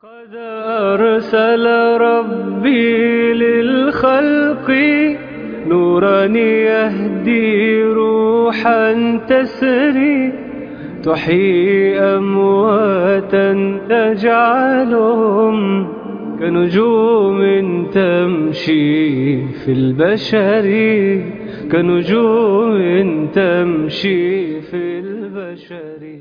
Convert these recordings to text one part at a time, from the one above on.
قد أرسل ربي للخلق نورا يهدي روحا تسري تحيي أمواتا تجعلهم كنجوم تمشي في البشر كنجوم تمشي في البشر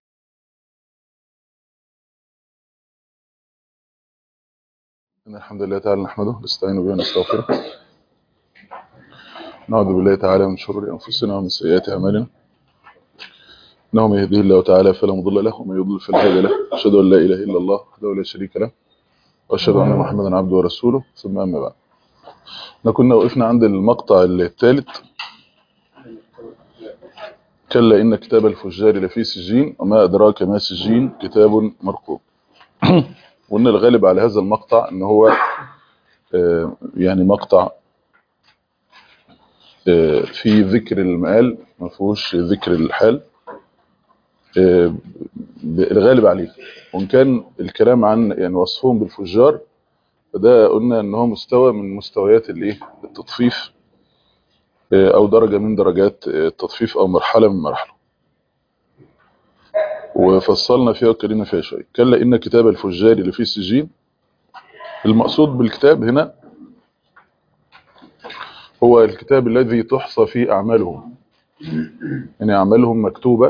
إن الحمد لله تعالى نحمده نستعين به ونستغفره نعوذ بالله تعالى من شرور أنفسنا ومن سيئات أعمالنا إنه من يهديه الله تعالى فلا مضل له ومن يضلل فلا هادي له أشهد أن لا إله إلا الله وحده لا شريك له وأشهد أن محمدا عبده ورسوله ثم أما بعد احنا كنا وقفنا عند المقطع الثالث كلا إن كتاب الفجار لفي سجين وما أدراك ما سجين كتاب مرقوم وإن الغالب على هذا المقطع إن هو آه، يعني مقطع آه، في ذكر المآل ما فيهوش ذكر الحال آه، الغالب عليه وإن كان الكلام عن يعني وصفهم بالفجار فده قلنا إن هو مستوى من مستويات الإيه التطفيف آه، أو درجة من درجات آه، التطفيف أو مرحلة من مراحله وفصلنا فيها واتكلمنا فيها شوية كلا إن كتاب الفجار اللي فيه سجين المقصود بالكتاب هنا هو الكتاب الذي تحصى فيه أعمالهم يعني أعمالهم مكتوبة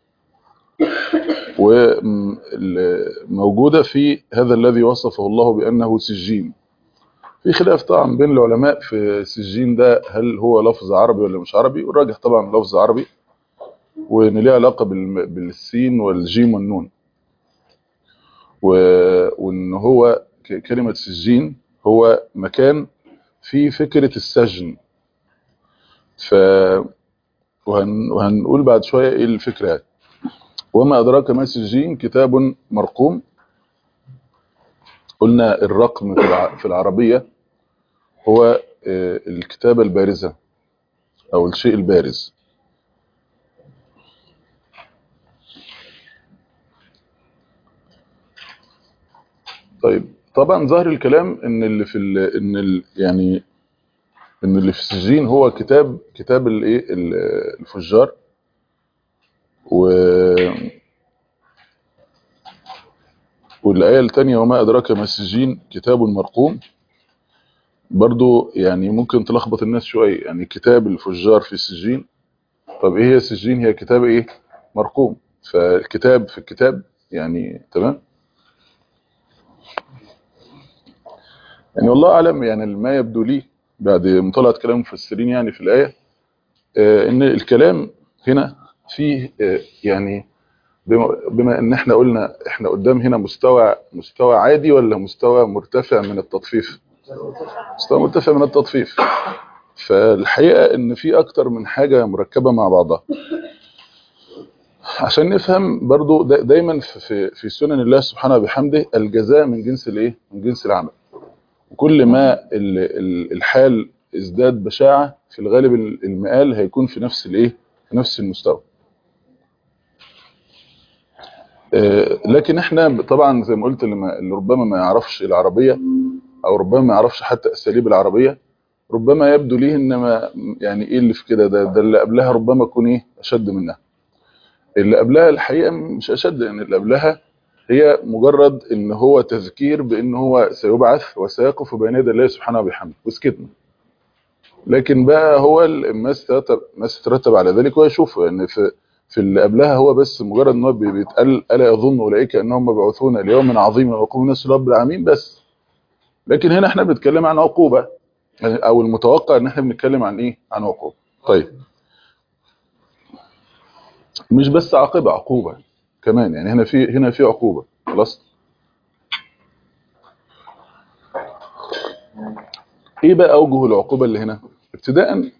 وموجودة في هذا الذي وصفه الله بأنه سجين في خلاف طبعا بين العلماء في سجين ده هل هو لفظ عربي ولا مش عربي والراجح طبعا لفظ عربي وان ليه علاقة بالم- بالسين والجيم والنون و- وان هو ك- كلمة سجين هو مكان فيه فكرة السجن ف وهن وهنقول بعد شوية ايه الفكرة وما أدراك ما سجين كتاب مرقوم قلنا الرقم في الع- في العربية هو آه، الكتابة البارزة أو الشيء البارز طيب طبعا ظاهر الكلام ان اللي في ال ان ال يعني ان اللي في السجين هو كتاب كتاب الايه ال- الفجار و والآية الثانية وما أدراك ما السجين كتاب مرقوم برضو يعني ممكن تلخبط الناس شوية يعني كتاب الفجار في السجين طب ايه هي السجين هي كتاب ايه مرقوم فالكتاب في الكتاب يعني تمام يعني والله أعلم يعني ما يبدو لي بعد مطالعة كلام المفسرين يعني في الآية آه، ان الكلام هنا فيه آه، يعني بما, بما ان احنا قلنا احنا قدام هنا مستوى مستوى عادي ولا مستوى مرتفع من التطفيف مستوى مرتفع من التطفيف فالحقيقة ان في اكتر من حاجة مركبة مع بعضها عشان نفهم برضو دا دايما في, في, في سنن الله سبحانه وبحمده الجزاء من جنس الايه من جنس العمل وكل ما ال- ال- الحال ازداد بشاعة في الغالب المآل هيكون في نفس الايه في نفس المستوى آه، لكن احنا طبعا زي ما قلت اللي, ما اللي ربما ما يعرفش العربية او ربما ما يعرفش حتى اساليب العربية ربما يبدو ليه انما يعني ايه اللي في كده ده, ده اللي قبلها ربما يكون ايه اشد منها اللي قبلها الحقيقة مش اشد لان اللي قبلها هي مجرد ان هو تذكير بان هو سيبعث وسيقف بين يدي الله سبحانه وبحمده وسكتنا لكن بقى هو ال- ما استرتب ما استرتب على ذلك هو يشوفه ان في في اللي قبلها هو بس مجرد ان هو بي- بيتقال الا يظن اولئك انهم مبعوثون ليوم عظيم ويقوم الناس رب العالمين بس لكن هنا احنا بنتكلم عن عقوبه يعني او المتوقع ان احنا بنتكلم عن ايه عن عقوبه طيب مش بس عاقبه عقوبه كمان يعني هنا في هنا في عقوبه خلاص ايه بقى اوجه العقوبه اللي هنا ابتداء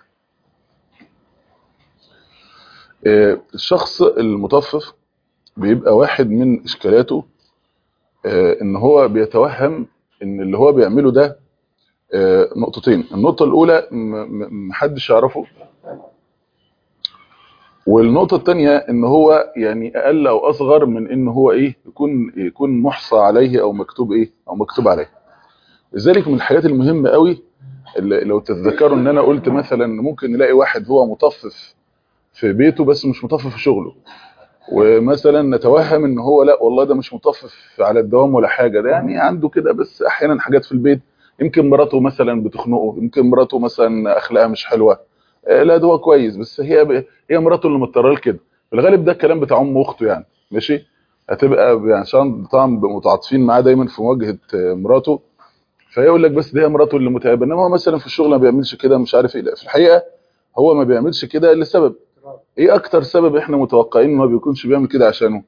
آه، الشخص المطفف بيبقى واحد من اشكالاته آه، ان هو بيتوهم ان اللي هو بيعمله ده آه، نقطتين النقطة الأولى م- م- محدش يعرفه والنقطة الثانية ان هو يعني اقل او اصغر من ان هو ايه يكون يكون محصى عليه او مكتوب ايه او مكتوب عليه لذلك من الحاجات المهمة قوي اللي لو تتذكروا ان انا قلت مثلا ممكن نلاقي واحد هو مطفف في بيته بس مش مطفف في شغله ومثلا نتوهم ان هو لا والله ده مش مطفف على الدوام ولا حاجة ده يعني عنده كده بس احيانا حاجات في البيت يمكن مراته مثلا بتخنقه يمكن مراته مثلا اخلاقها مش حلوة آه، لا ده هو كويس بس هي ب... هي مراته اللي مضطره لكده في الغالب ده الكلام بتاع ام اخته يعني ماشي هتبقى يعني عشان طبعا متعاطفين معاه دايما في مواجهه آه، مراته فيقول لك بس دي هي مراته اللي متعبه انما هو مثلا في الشغل ما بيعملش كده مش عارف ايه لا في الحقيقه هو ما بيعملش كده لسبب ايه اكتر سبب احنا متوقعين انه ما بيكونش بيعمل كده عشانه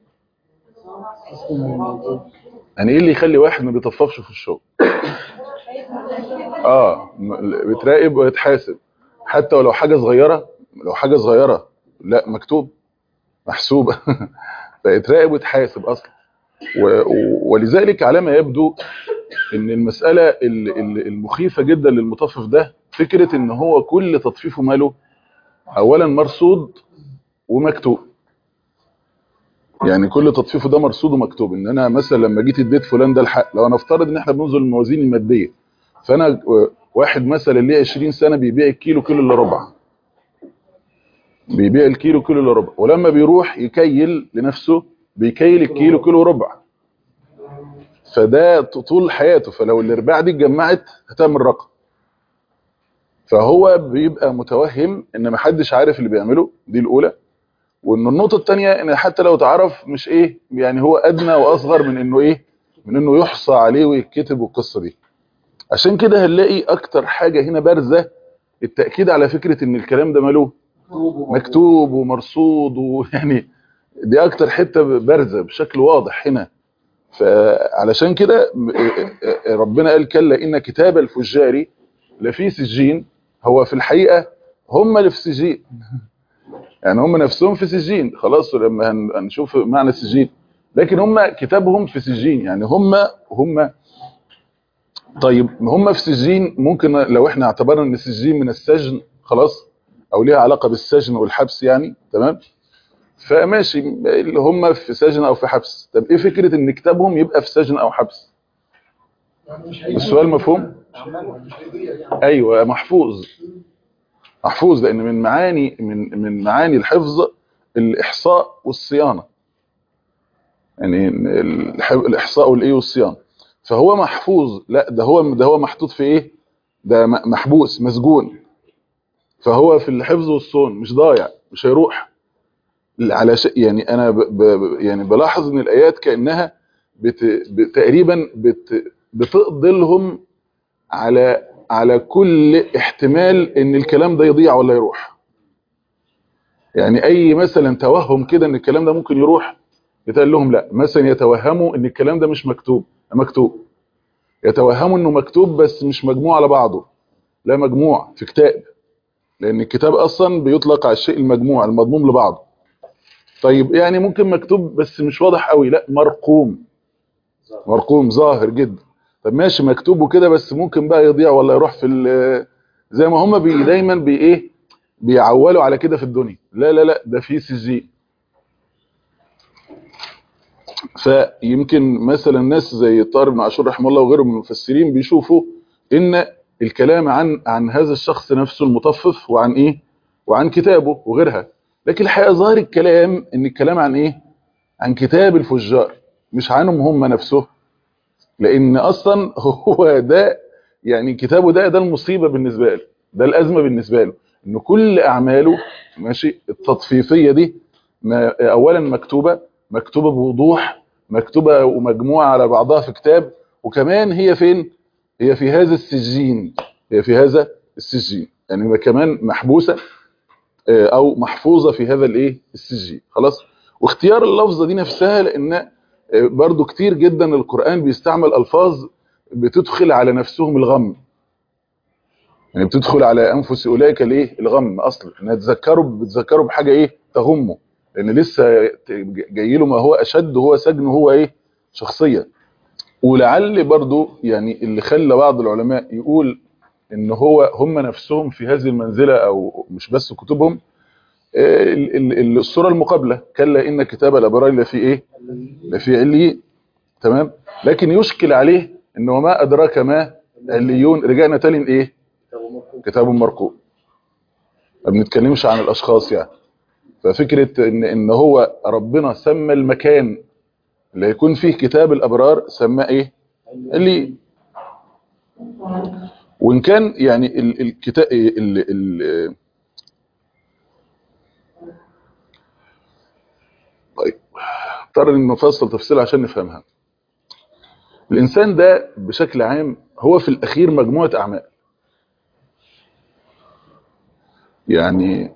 يعني ايه اللي يخلي واحد ما بيطففش في الشغل اه م- بتراقب ويتحاسب حتى ولو حاجه صغيره لو حاجه صغيره لا مكتوب محسوبه فيتراقب ويتحاسب اصلا و- و- ولذلك على ما يبدو ان المساله ال- ال- المخيفه جدا للمطفف ده فكره ان هو كل تطفيفه ماله اولا مرصود ومكتوب يعني كل تطفيفه ده مرصود ومكتوب ان انا مثلا لما جيت اديت فلان ده الحق لو انا افترض ان احنا بننظر الموازين الماديه فانا واحد مثلا ليه 20 سنه بيبيع الكيلو كيلو الا ربع بيبيع الكيلو كيلو الا ربع ولما بيروح يكيل لنفسه بيكيل الكيلو كيلو ربع فده طول حياته فلو الارباع دي اتجمعت هتعمل رقم فهو بيبقى متوهم ان محدش عارف اللي بيعمله دي الاولى وان النقطه الثانيه ان حتى لو تعرف مش ايه يعني هو ادنى واصغر من انه ايه من انه يحصى عليه ويتكتب والقصه دي عشان كده هنلاقي اكتر حاجه هنا بارزه التاكيد على فكره ان الكلام ده ماله مكتوب ومرصود ويعني دي اكتر حته بارزه بشكل واضح هنا فعلشان كده م- ربنا قال كلا ان كتاب الفجار لفي سجين هو في الحقيقه هم اللي في سجين يعني هم نفسهم في سجين خلاص لما هن- هنشوف معنى السجين لكن هم كتابهم في سجين يعني هم هم طيب هم في سجين ممكن لو احنا اعتبرنا ان السجين من السجن خلاص او ليها علاقه بالسجن والحبس يعني تمام فماشي اللي هم في سجن او في حبس طب ايه فكره ان كتابهم يبقى في سجن او حبس السؤال مفهوم ايوه محفوظ محفوظ لان من معاني من من معاني الحفظ الاحصاء والصيانه يعني الح- الاحصاء والايه والصيانه فهو محفوظ لا ده هو ده هو محطوط في ايه ده م- محبوس مسجون فهو في الحفظ والصون مش ضايع مش هيروح على شيء يعني انا ب ب يعني بلاحظ ان الايات كانها بت ب- تقريبا بت بتقضي لهم على على كل احتمال ان الكلام ده يضيع ولا يروح يعني اي مثلا توهم كده ان الكلام ده ممكن يروح يتقال لهم لا مثلا يتوهموا ان الكلام ده مش مكتوب مكتوب يتوهموا انه مكتوب بس مش مجموع على بعضه لا مجموع في كتاب لان الكتاب اصلا بيطلق على الشيء المجموع المضموم لبعضه طيب يعني ممكن مكتوب بس مش واضح قوي لا مرقوم مرقوم ظاهر جدا طب ماشي مكتوب وكده بس ممكن بقى يضيع ولا يروح في ال- زي ما هم بي دايما بي ايه بيعولوا على كده في الدنيا لا لا لا ده في سجين فيمكن مثلا ناس زي طارق بن عاشور رحمه الله وغيره من المفسرين بيشوفوا ان الكلام عن عن هذا الشخص نفسه المطفف وعن ايه وعن كتابه وغيرها لكن الحقيقه ظاهر الكلام ان الكلام عن ايه عن كتاب الفجار مش عنهم هم نفسه لان اصلا هو ده يعني كتابه ده ده المصيبه بالنسبه له ده الازمه بالنسبه له ان كل اعماله ماشي التطفيفيه دي ما اولا مكتوبه مكتوبه بوضوح مكتوبه ومجموعه على بعضها في كتاب وكمان هي فين هي في هذا السجين هي في هذا السجين يعني كمان محبوسه آه، او محفوظه في هذا الايه السجين خلاص واختيار اللفظه دي نفسها لان آه، برضو كتير جدا القرآن بيستعمل ألفاظ بتدخل على نفسهم الغم يعني بتدخل على أنفس أولئك الايه الغم أصلا إنها تذكروا بتذكروا بحاجة إيه تغمه لأن لسه جاي له ما هو أشد هو سجن هو إيه شخصيا ولعل برضو يعني اللي خلى بعض العلماء يقول إن هو هم نفسهم في هذه المنزلة أو مش بس كتبهم ال- ال- الصورة المقابلة كلا إن كتاب الأبرار لفي إيه لفي عليين تمام لكن يشكل عليه إن وما أدراك ما عليون رجعنا تاني إيه كتاب مرقوم ما بنتكلمش عن الأشخاص يعني ففكرة إن, إن هو ربنا سمى المكان اللي يكون فيه كتاب الأبرار سماه إيه اللي وإن كان يعني ال- الكتاب ال ال طيب اضطر ان نفصل تفصيل عشان نفهمها الإنسان ده بشكل عام هو في الأخير مجموعة أعمال يعني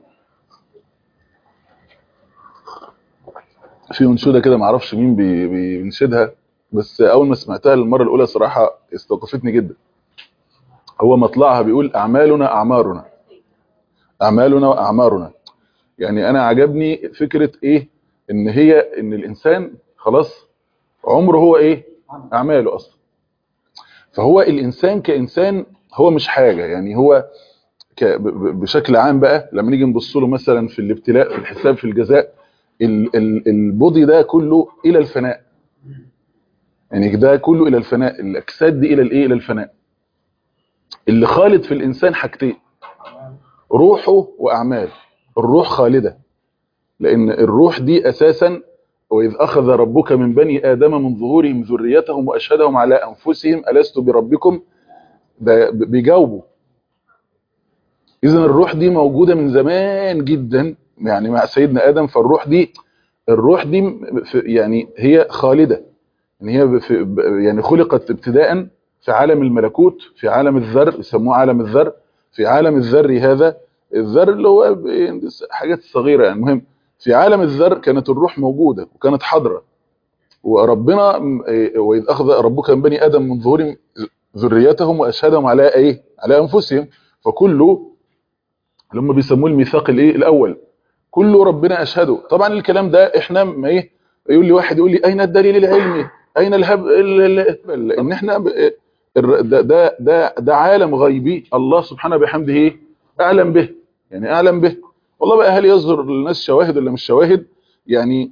في انشوده كده معرفش مين بي- بي- بينشدها بس اول ما سمعتها المره الاولى صراحه استوقفتني جدا هو مطلعها بيقول اعمالنا اعمارنا اعمالنا واعمارنا يعني انا عجبني فكره ايه ان هي ان الانسان خلاص عمره هو ايه اعماله اصلا فهو الانسان كانسان هو مش حاجه يعني هو ك- ب- ب- بشكل عام بقى لما نيجي نبص له مثلا في الابتلاء في الحساب في الجزاء ال- ال- البودي ده كله الى الفناء يعني ده كله الى الفناء الاجساد دي الى الايه الى الفناء اللي خالد في الانسان حاجتين روحه واعماله الروح خالده لان الروح دي اساسا واذ اخذ ربك من بني ادم من ظهورهم ذريتهم واشهدهم على انفسهم الست بربكم ده ب- بيجاوبوا اذا الروح دي موجوده من زمان جدا يعني مع سيدنا ادم فالروح دي الروح دي م- في- يعني هي خالده يعني هي في ب- يعني خلقت ابتداء في عالم الملكوت في عالم الذر يسموه عالم الذر في عالم الذر هذا الذر اللي هو ب- حاجات صغيره يعني المهم في عالم الذر كانت الروح موجوده وكانت حاضره وربنا م- إيه، واذ اخذ ربك من بني ادم من ظهورهم ذريتهم واشهدهم على ايه على انفسهم فكله اللي هم بيسموه الميثاق الايه الاول كله ربنا اشهده طبعا الكلام ده احنا ما ايه يقول لي واحد يقول لي اين الدليل العلمي اين الهب ال- ال- ال- ان احنا ب- الر- ده ده ده, ده عالم غيبي الله سبحانه بحمده ايه اعلم به يعني اعلم به والله بقى هل يصدر للناس شواهد ولا مش شواهد يعني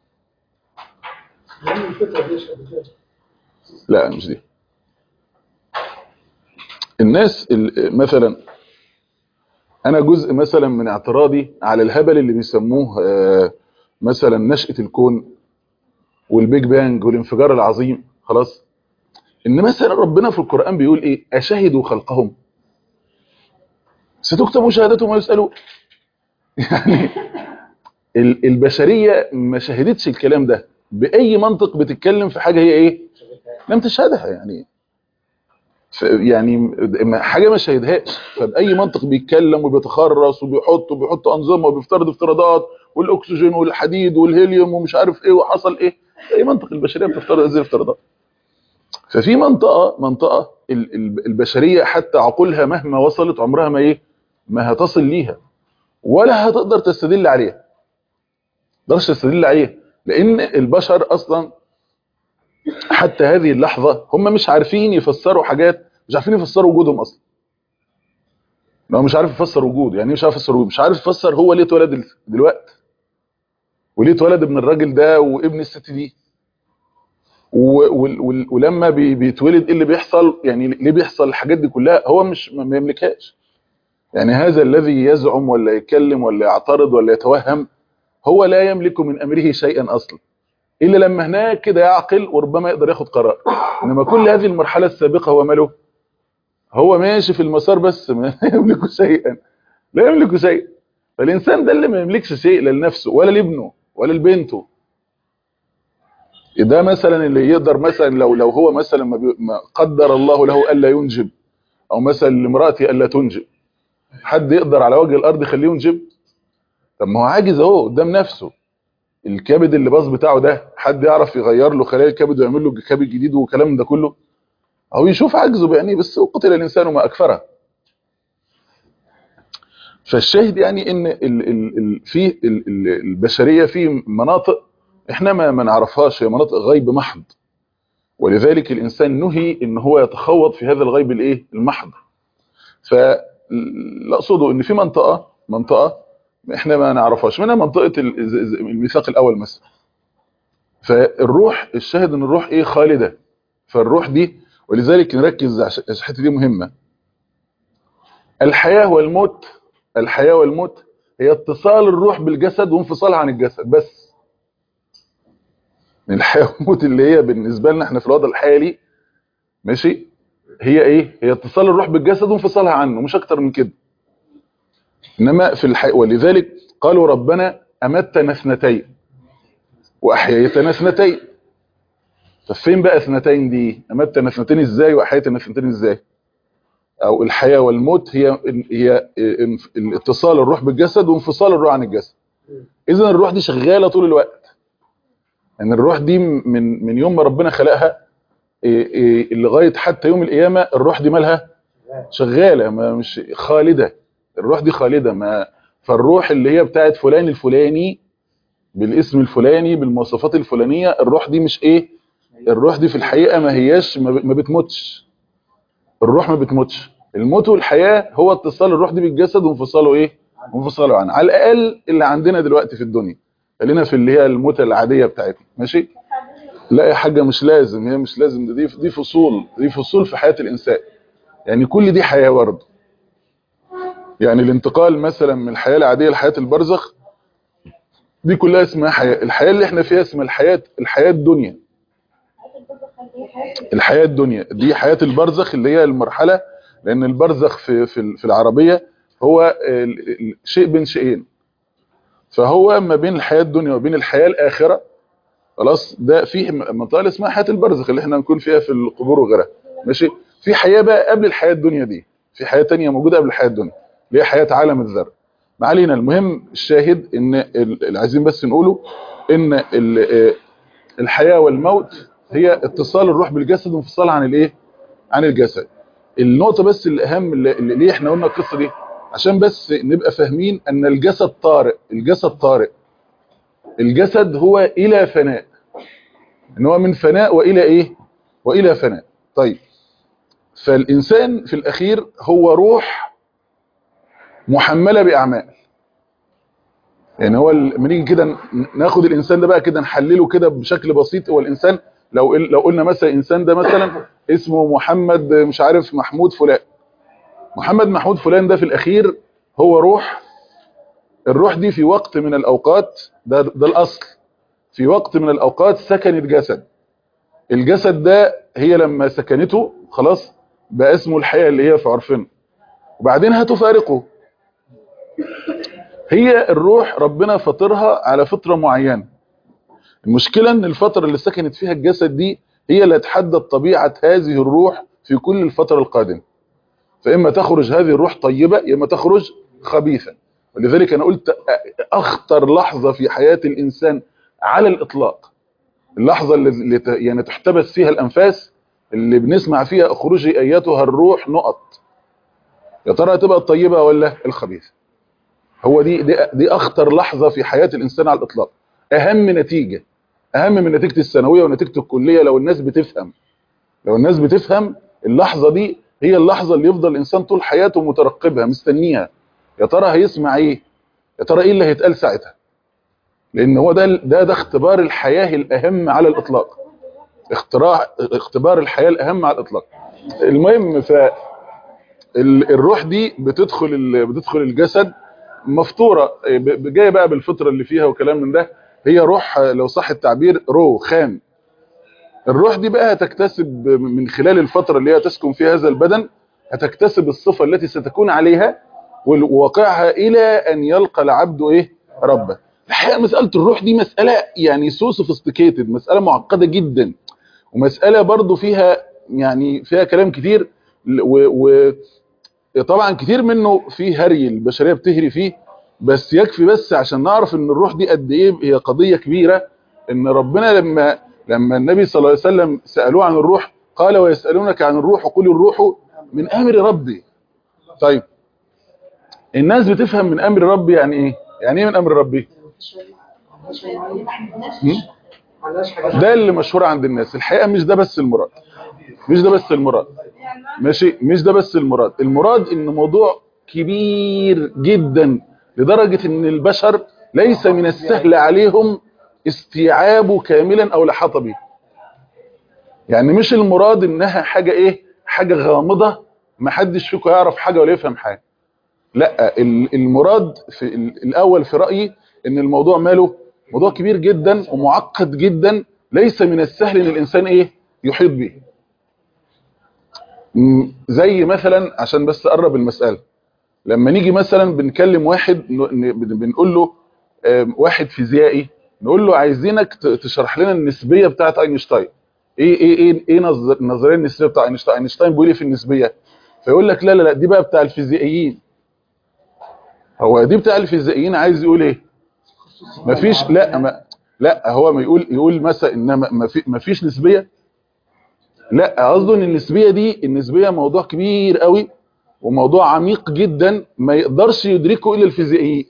لا مش دي الناس ال- مثلا انا جزء مثلا من اعتراضي على الهبل اللي بيسموه آه، مثلا نشأة الكون والبيج بانج والانفجار العظيم خلاص ان مثلا ربنا في القرآن بيقول ايه اشهدوا خلقهم ستكتب شهادتهم ويسألوا يعني ال- البشرية ما شهدتش الكلام ده بأي منطق بتتكلم في حاجة هي ايه لم تشهدها يعني ف- يعني ما- حاجة ما شهدهاش فبأي منطق بيتكلم وبيتخرص وبيحط وبيحط أنظمة وبيفترض افتراضات والأكسجين والحديد والهيليوم ومش عارف ايه وحصل ايه أي منطق البشرية بتفترض هذه الافتراضات ففي منطقة منطقة ال- ال- البشرية حتى عقولها مهما وصلت عمرها ما ايه ما هتصل ليها ولا هتقدر تستدل عليها تقدرش تستدل عليها لأن البشر أصلا حتى هذه اللحظة هم مش عارفين يفسروا حاجات مش عارفين يفسروا وجودهم أصلا لو مش عارف يفسر وجود يعني إيه مش عارف يفسر وجود مش عارف يفسر هو ليه اتولد دلوقتي وليه اتولد ابن الراجل ده وابن الست دي و- وال- وال- ولما بي- بيتولد ايه اللي بيحصل يعني ليه بيحصل الحاجات دي كلها هو مش ما ما يملكهاش يعني هذا الذي يزعم ولا يتكلم ولا يعترض ولا يتوهم هو لا يملك من امره شيئا اصلا الا لما هناك كده يعقل وربما يقدر ياخد قرار انما كل هذه المرحله السابقه هو ماله هو ماشي في المسار بس ما يملك شيئا لا يملك شيئا فالانسان ده اللي ما يملكش شيء لا لنفسه ولا لابنه ولا لبنته ده مثلا اللي يقدر مثلا لو لو هو مثلا ما بي- ما قدر الله له الا ينجب او مثلا لامراته الا تنجب حد يقدر على وجه الارض يخليه ينجب طب ما هو عاجز اهو قدام نفسه الكبد اللي باظ بتاعه ده حد يعرف يغير له خلايا الكبد ويعمل له كبد جديد والكلام ده كله او يشوف عجزه بعينيه بس قتل الانسان ما اكفره فالشاهد يعني ان ال ال ال في ال ال البشريه في مناطق احنا ما ما نعرفهاش هي مناطق غيب محض ولذلك الانسان نهي ان هو يتخوض في هذا الغيب الايه المحض فلا اقصده ان في منطقه منطقه احنا ما نعرفهاش منها منطقه ال- ز- ز- الميثاق الاول مثلا فالروح الشاهد ان الروح ايه خالده فالروح دي ولذلك نركز عشان الحته دي مهمه الحياه والموت الحياه والموت هي اتصال الروح بالجسد وانفصالها عن الجسد بس الحياه والموت اللي هي بالنسبه لنا احنا في الوضع الحالي ماشي هي ايه هي اتصال الروح بالجسد وانفصالها عنه مش اكتر من كده انما في الحي... ولذلك قالوا ربنا امتنا اثنتين واحييتنا اثنتين طب فين بقى اثنتين دي امتنا اثنتين ازاي واحييتنا اثنتين ازاي او الحياه والموت هي هي اتصال الروح بالجسد وانفصال الروح عن الجسد اذا الروح دي شغاله طول الوقت ان الروح دي من من يوم ما ربنا خلقها إيه إيه لغايه حتى يوم القيامه الروح دي مالها شغاله ما مش خالده الروح دي خالده ما فالروح اللي هي بتاعت فلان الفلاني بالاسم الفلاني بالمواصفات الفلانيه الروح دي مش ايه الروح دي في الحقيقه ما هياش ما ب- ما بتموتش الروح ما بتموتش الموت والحياه هو اتصال الروح دي بالجسد وانفصاله ايه وانفصاله عنه على الاقل اللي عندنا دلوقتي في الدنيا خلينا في اللي هي الموتة العاديه بتاعتنا ماشي لا يا حاجه مش لازم هي مش لازم دي دي فصول دي فصول في حياه الانسان يعني كل دي حياه برضه يعني الانتقال مثلا من الحياه العاديه لحياه البرزخ دي كلها اسمها حياه الحياه اللي احنا فيها اسمها الحياه الحياه الدنيا الحياه الدنيا دي حياه البرزخ اللي هي المرحله لان البرزخ في في في العربيه هو ال- ال- شيء بين شيئين فهو ما بين الحياه الدنيا وبين الحياه الاخره خلاص ده فيه منطقه اسمها حياه البرزخ اللي احنا نكون فيها في القبور وغيرها ماشي في حياه بقى قبل الحياه الدنيا دي في حياه تانية موجوده قبل الحياه الدنيا اللي هي حياه عالم الذر ما علينا المهم الشاهد ان ال- اللي عايزين بس نقوله ان ال- آه، الحياه والموت هي اتصال الروح بالجسد وانفصال عن الايه عن الجسد النقطه بس الاهم اللي اللي ليه احنا قلنا القصه دي عشان بس نبقى فاهمين ان الجسد طارئ الجسد طارئ الجسد هو الى فناء ان هو من فناء والى ايه والى فناء طيب فالانسان في الاخير هو روح محمله باعمال يعني هو لما نيجي كده ن- ناخد الانسان ده بقى كده نحلله كده بشكل بسيط هو الانسان لو لو قلنا مثلا الانسان ده مثلا اسمه محمد مش عارف محمود فلان محمد محمود فلان ده في الاخير هو روح الروح دي في وقت من الاوقات ده ده الاصل في وقت من الاوقات سكنت جسد الجسد ده هي لما سكنته خلاص بقى اسمه الحياه اللي هي في عرفنا وبعدين هتفارقه هي الروح ربنا فطرها على فطره معينه المشكله ان الفتره اللي سكنت فيها الجسد دي هي اللي تحدد طبيعه هذه الروح في كل الفتره القادمه فاما تخرج هذه الروح طيبه يا اما تخرج خبيثه ولذلك انا قلت اخطر لحظه في حياه الانسان على الاطلاق اللحظه اللي اللي ت- يعني تحتبس فيها الانفاس اللي بنسمع فيها اخرجي ايتها الروح نقط يا ترى هتبقى الطيبه ولا الخبيثه هو دي دي, دي اخطر لحظه في حياه الانسان على الاطلاق اهم نتيجه اهم من نتيجه الثانويه ونتيجه الكليه لو الناس بتفهم لو الناس بتفهم اللحظه دي هي اللحظه اللي يفضل الانسان طول حياته مترقبها مستنيها يا ترى هيسمع ايه يا ترى ايه اللي هيتقال ساعتها لان هو ده ده ده اختبار الحياه الاهم على الاطلاق اختراع اختبار الحياه الاهم على الاطلاق المهم ف ال- الروح دي بتدخل ال- بتدخل الجسد مفطوره ب- ب- جايه بقى بالفطره اللي فيها وكلام من ده هي روح لو صح التعبير رو خام الروح دي بقى هتكتسب من خلال الفتره اللي هي تسكن فيها هذا البدن هتكتسب الصفه التي ستكون عليها وواقعها الى ان يلقى العبد ايه ربه الحقيقه مساله الروح دي مساله يعني سو سوفيستيكيتد مساله معقده جدا ومساله برضو فيها يعني فيها كلام كتير و, و طبعا كتير منه فيه هري البشريه بتهري فيه بس يكفي بس عشان نعرف ان الروح دي قد ايه هي قضيه كبيره ان ربنا لما لما النبي صلى الله عليه وسلم سالوه عن الروح قال ويسالونك عن الروح قل الروح من امر ربي طيب الناس بتفهم من امر ربي يعني ايه يعني ايه من امر ربي هم؟ ده اللي مشهور عند الناس الحقيقه مش ده بس المراد مش ده بس المراد ماشي مش ده بس المراد المراد ان موضوع كبير جدا لدرجة ان البشر ليس من السهل عليهم استيعابه كاملا او لحظة به يعني مش المراد انها حاجة ايه حاجة غامضة ما حدش فيكم يعرف حاجة ولا يفهم حاجة لا ال- المراد في ال- الاول في رأيي ان الموضوع ماله موضوع كبير جدا ومعقد جدا ليس من السهل ان الانسان ايه يحيط به م- زي مثلا عشان بس اقرب المسألة لما نيجي مثلا بنكلم واحد ن- ن- بن- بنقول له آم، واحد فيزيائي نقول له عايزينك ت- تشرح لنا النسبية بتاعت اينشتاين ايه ايه ايه ايه نظر- النظريه النسبيه بتاع اينشتاين اينشتاين بيقول ايه في النسبيه فيقول لك لا لا لا دي بقى بتاع الفيزيائيين هو دي بتاع الفيزيائيين عايز يقول ايه مفيش لا ما لا هو ما يقول يقول مثلا ان ما ما في ما فيش نسبيه لا قصده ان النسبيه دي النسبيه موضوع كبير قوي وموضوع عميق جدا ما يقدرش يدركه الا الفيزيائيين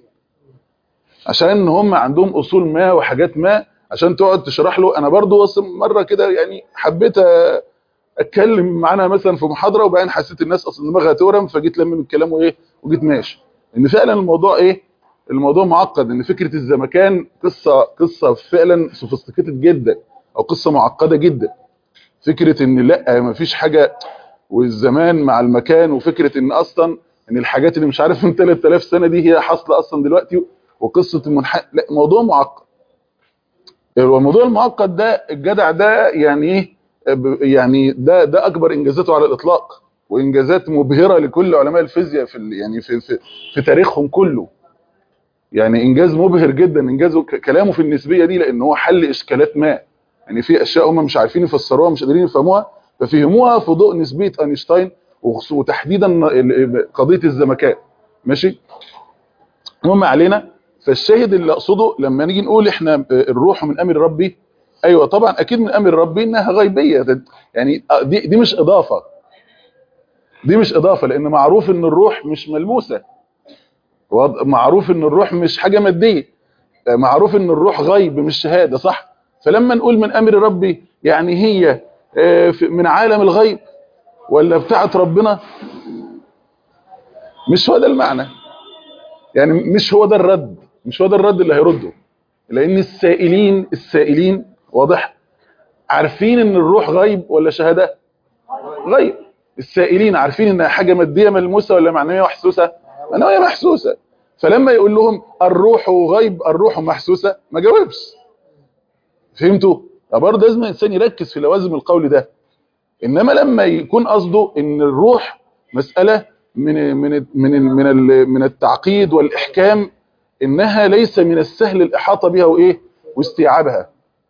عشان هم عندهم اصول ما وحاجات ما عشان تقعد تشرح له انا برضو وصل مره كده يعني حبيت أ- اتكلم معانا مثلا في محاضره وبعدين حسيت الناس اصلا دماغها تورم فجيت لمم الكلام وايه وجيت ماشي ان فعلا الموضوع ايه الموضوع معقد ان فكره الزمكان قصه قصه فعلا سوفيستيكيتد جدا او قصه معقده جدا فكره ان لا ما فيش حاجه والزمان مع المكان وفكره ان اصلا ان الحاجات اللي مش عارف من 3000 سنه دي هي حاصله اصلا دلوقتي وقصه المنح لا موضوع معقد الموضوع المعقد ده الجدع ده يعني ايه ب- يعني ده ده اكبر انجازاته على الاطلاق وانجازات مبهره لكل علماء الفيزياء في ال- يعني في في, في تاريخهم كله يعني انجاز مبهر جدا انجازه ك- كلامه في النسبيه دي لان هو حل اشكالات ما يعني في اشياء هم مش عارفين يفسروها مش قادرين يفهموها ففهموها في ضوء نسبيه اينشتاين وخصو- وتحديدا ال- قضيه الزمكان ماشي المهم علينا فالشاهد اللي اقصده لما نيجي نقول احنا الروح من امر ربي ايوه طبعا اكيد من امر ربي انها غيبيه ده- يعني دي دي مش اضافه دي مش اضافه لان معروف ان الروح مش ملموسه وض- معروف ان الروح مش حاجه ماديه معروف ان الروح غيب مش شهاده صح فلما نقول من امر ربي يعني هي آه، في- من عالم الغيب ولا بتاعت ربنا مش هو ده المعنى يعني مش هو ده الرد مش هو ده الرد اللي هيرده لان السائلين السائلين واضح عارفين ان الروح غيب ولا شهاده غيب السائلين عارفين انها حاجه ماديه ملموسه ولا معنويه محسوسه معنويه محسوسه فلما يقول لهم الروح غيب الروح محسوسه ما جاوبش فهمتوا برضه لازم الانسان يركز في لوازم القول ده انما لما يكون قصده ان الروح مساله من من من من ال- من التعقيد والاحكام انها ليس من السهل الاحاطه بها وايه واستيعابها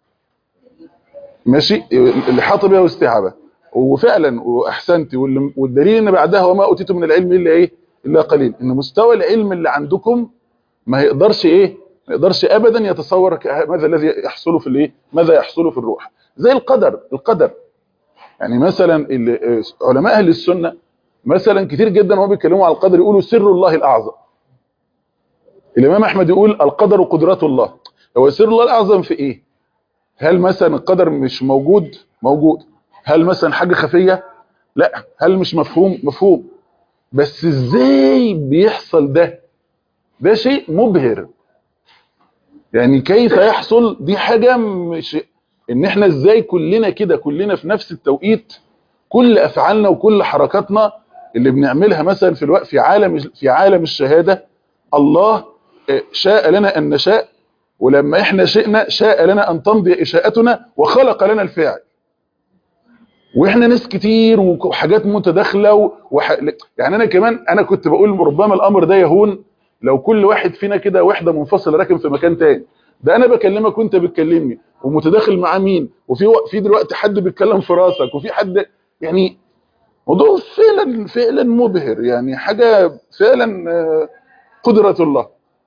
ماشي الاحاطه بها واستيعابها وفعلا واحسنت واللي- والدليل ان بعدها وما اوتيتم من العلم الا ايه الا قليل ان مستوى العلم اللي عندكم ما يقدرش ايه ما يقدرش ابدا يتصور ك- ماذا الذي يحصل في الايه ماذا يحصل في الروح زي القدر القدر يعني مثلا ال- علماء اهل السنه مثلا كتير جدا وهم بيتكلموا على القدر يقولوا سر الله الاعظم الامام احمد يقول القدر قدرات الله هو سر الله الاعظم في ايه هل مثلا القدر مش موجود موجود هل مثلا حاجه خفيه لا هل مش مفهوم مفهوم بس ازاي بيحصل ده ده شيء مبهر يعني كيف يحصل دي حاجه مش ان احنا ازاي كلنا كده كلنا في نفس التوقيت كل افعالنا وكل حركاتنا اللي بنعملها مثلا في الوقت في عالم في عالم الشهاده الله آه، شاء لنا ان نشاء ولما احنا شئنا شاء لنا ان تمضي اشاءتنا وخلق لنا الفاعل واحنا ناس كتير وحاجات متداخله و- وح... يعني انا كمان انا كنت بقول ربما الامر ده يهون لو كل واحد فينا كده وحده منفصله راكن في مكان تاني ده انا بكلمك وانت بتكلمني ومتداخل مع مين وفي و... في دلوقتي حد بيتكلم في راسك وفي حد يعني موضوع فعلا فعلا مبهر يعني حاجه فعلا آه، قدره الله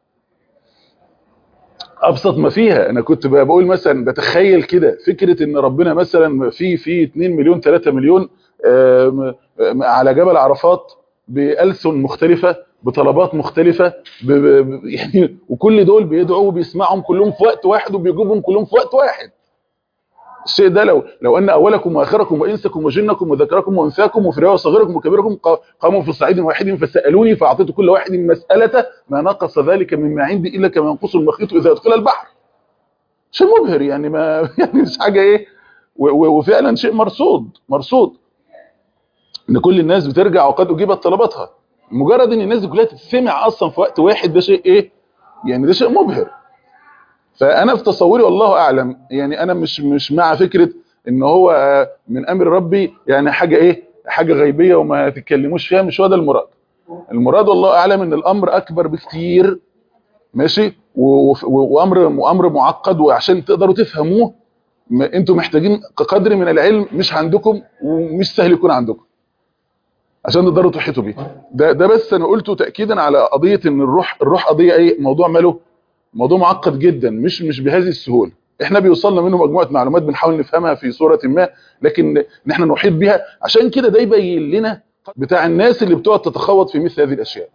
ابسط ما فيها انا كنت بقى بقول مثلا بتخيل كده فكره ان ربنا مثلا في في 2 مليون 3 مليون آم، آم، على جبل عرفات بألسن مختلفه بطلبات مختلفه ب ب ب- يعني وكل دول بيدعوا وبيسمعهم كلهم في وقت واحد وبيجيبهم كلهم في وقت واحد الشيء ده لو لو ان اولكم واخركم وانسكم وجنكم وذكركم وانثاكم وفريا وصغيركم وكبيركم قا- قاموا في صعيد واحد فسالوني فاعطيت كل واحد مسالته ما نقص ذلك مما عندي الا كما ينقص المخيط اذا ادخل البحر شيء مبهر يعني ما يعني مش حاجه ايه و- و- وفعلا شيء مرصود مرصود ان كل الناس بترجع وقد اجيبت طلباتها مجرد ان الناس دي كلها تتسمع اصلا في وقت واحد ده شيء ايه يعني ده شيء مبهر فانا في تصوري والله اعلم يعني انا مش مش مع فكره ان هو آه، من امر ربي يعني حاجه ايه حاجه غيبيه وما تتكلموش فيها مش هو ده المراد المراد والله اعلم ان الامر اكبر بكتير ماشي و- و- وامر وامر معقد وعشان تقدروا تفهموه م- انتوا محتاجين قدر من العلم مش عندكم ومش سهل يكون عندكم عشان تقدروا تحيطوا بيه ده ده بس انا قلته تاكيدا على قضيه ان الروح الروح قضيه ايه موضوع ماله موضوع معقد جدا مش مش بهذه السهوله احنا بيوصلنا منه مجموعه معلومات بنحاول نفهمها في صوره ما لكن ان احنا نحيط بها عشان كده ده يبين لنا بتاع الناس اللي بتقعد تتخوض في مثل هذه الاشياء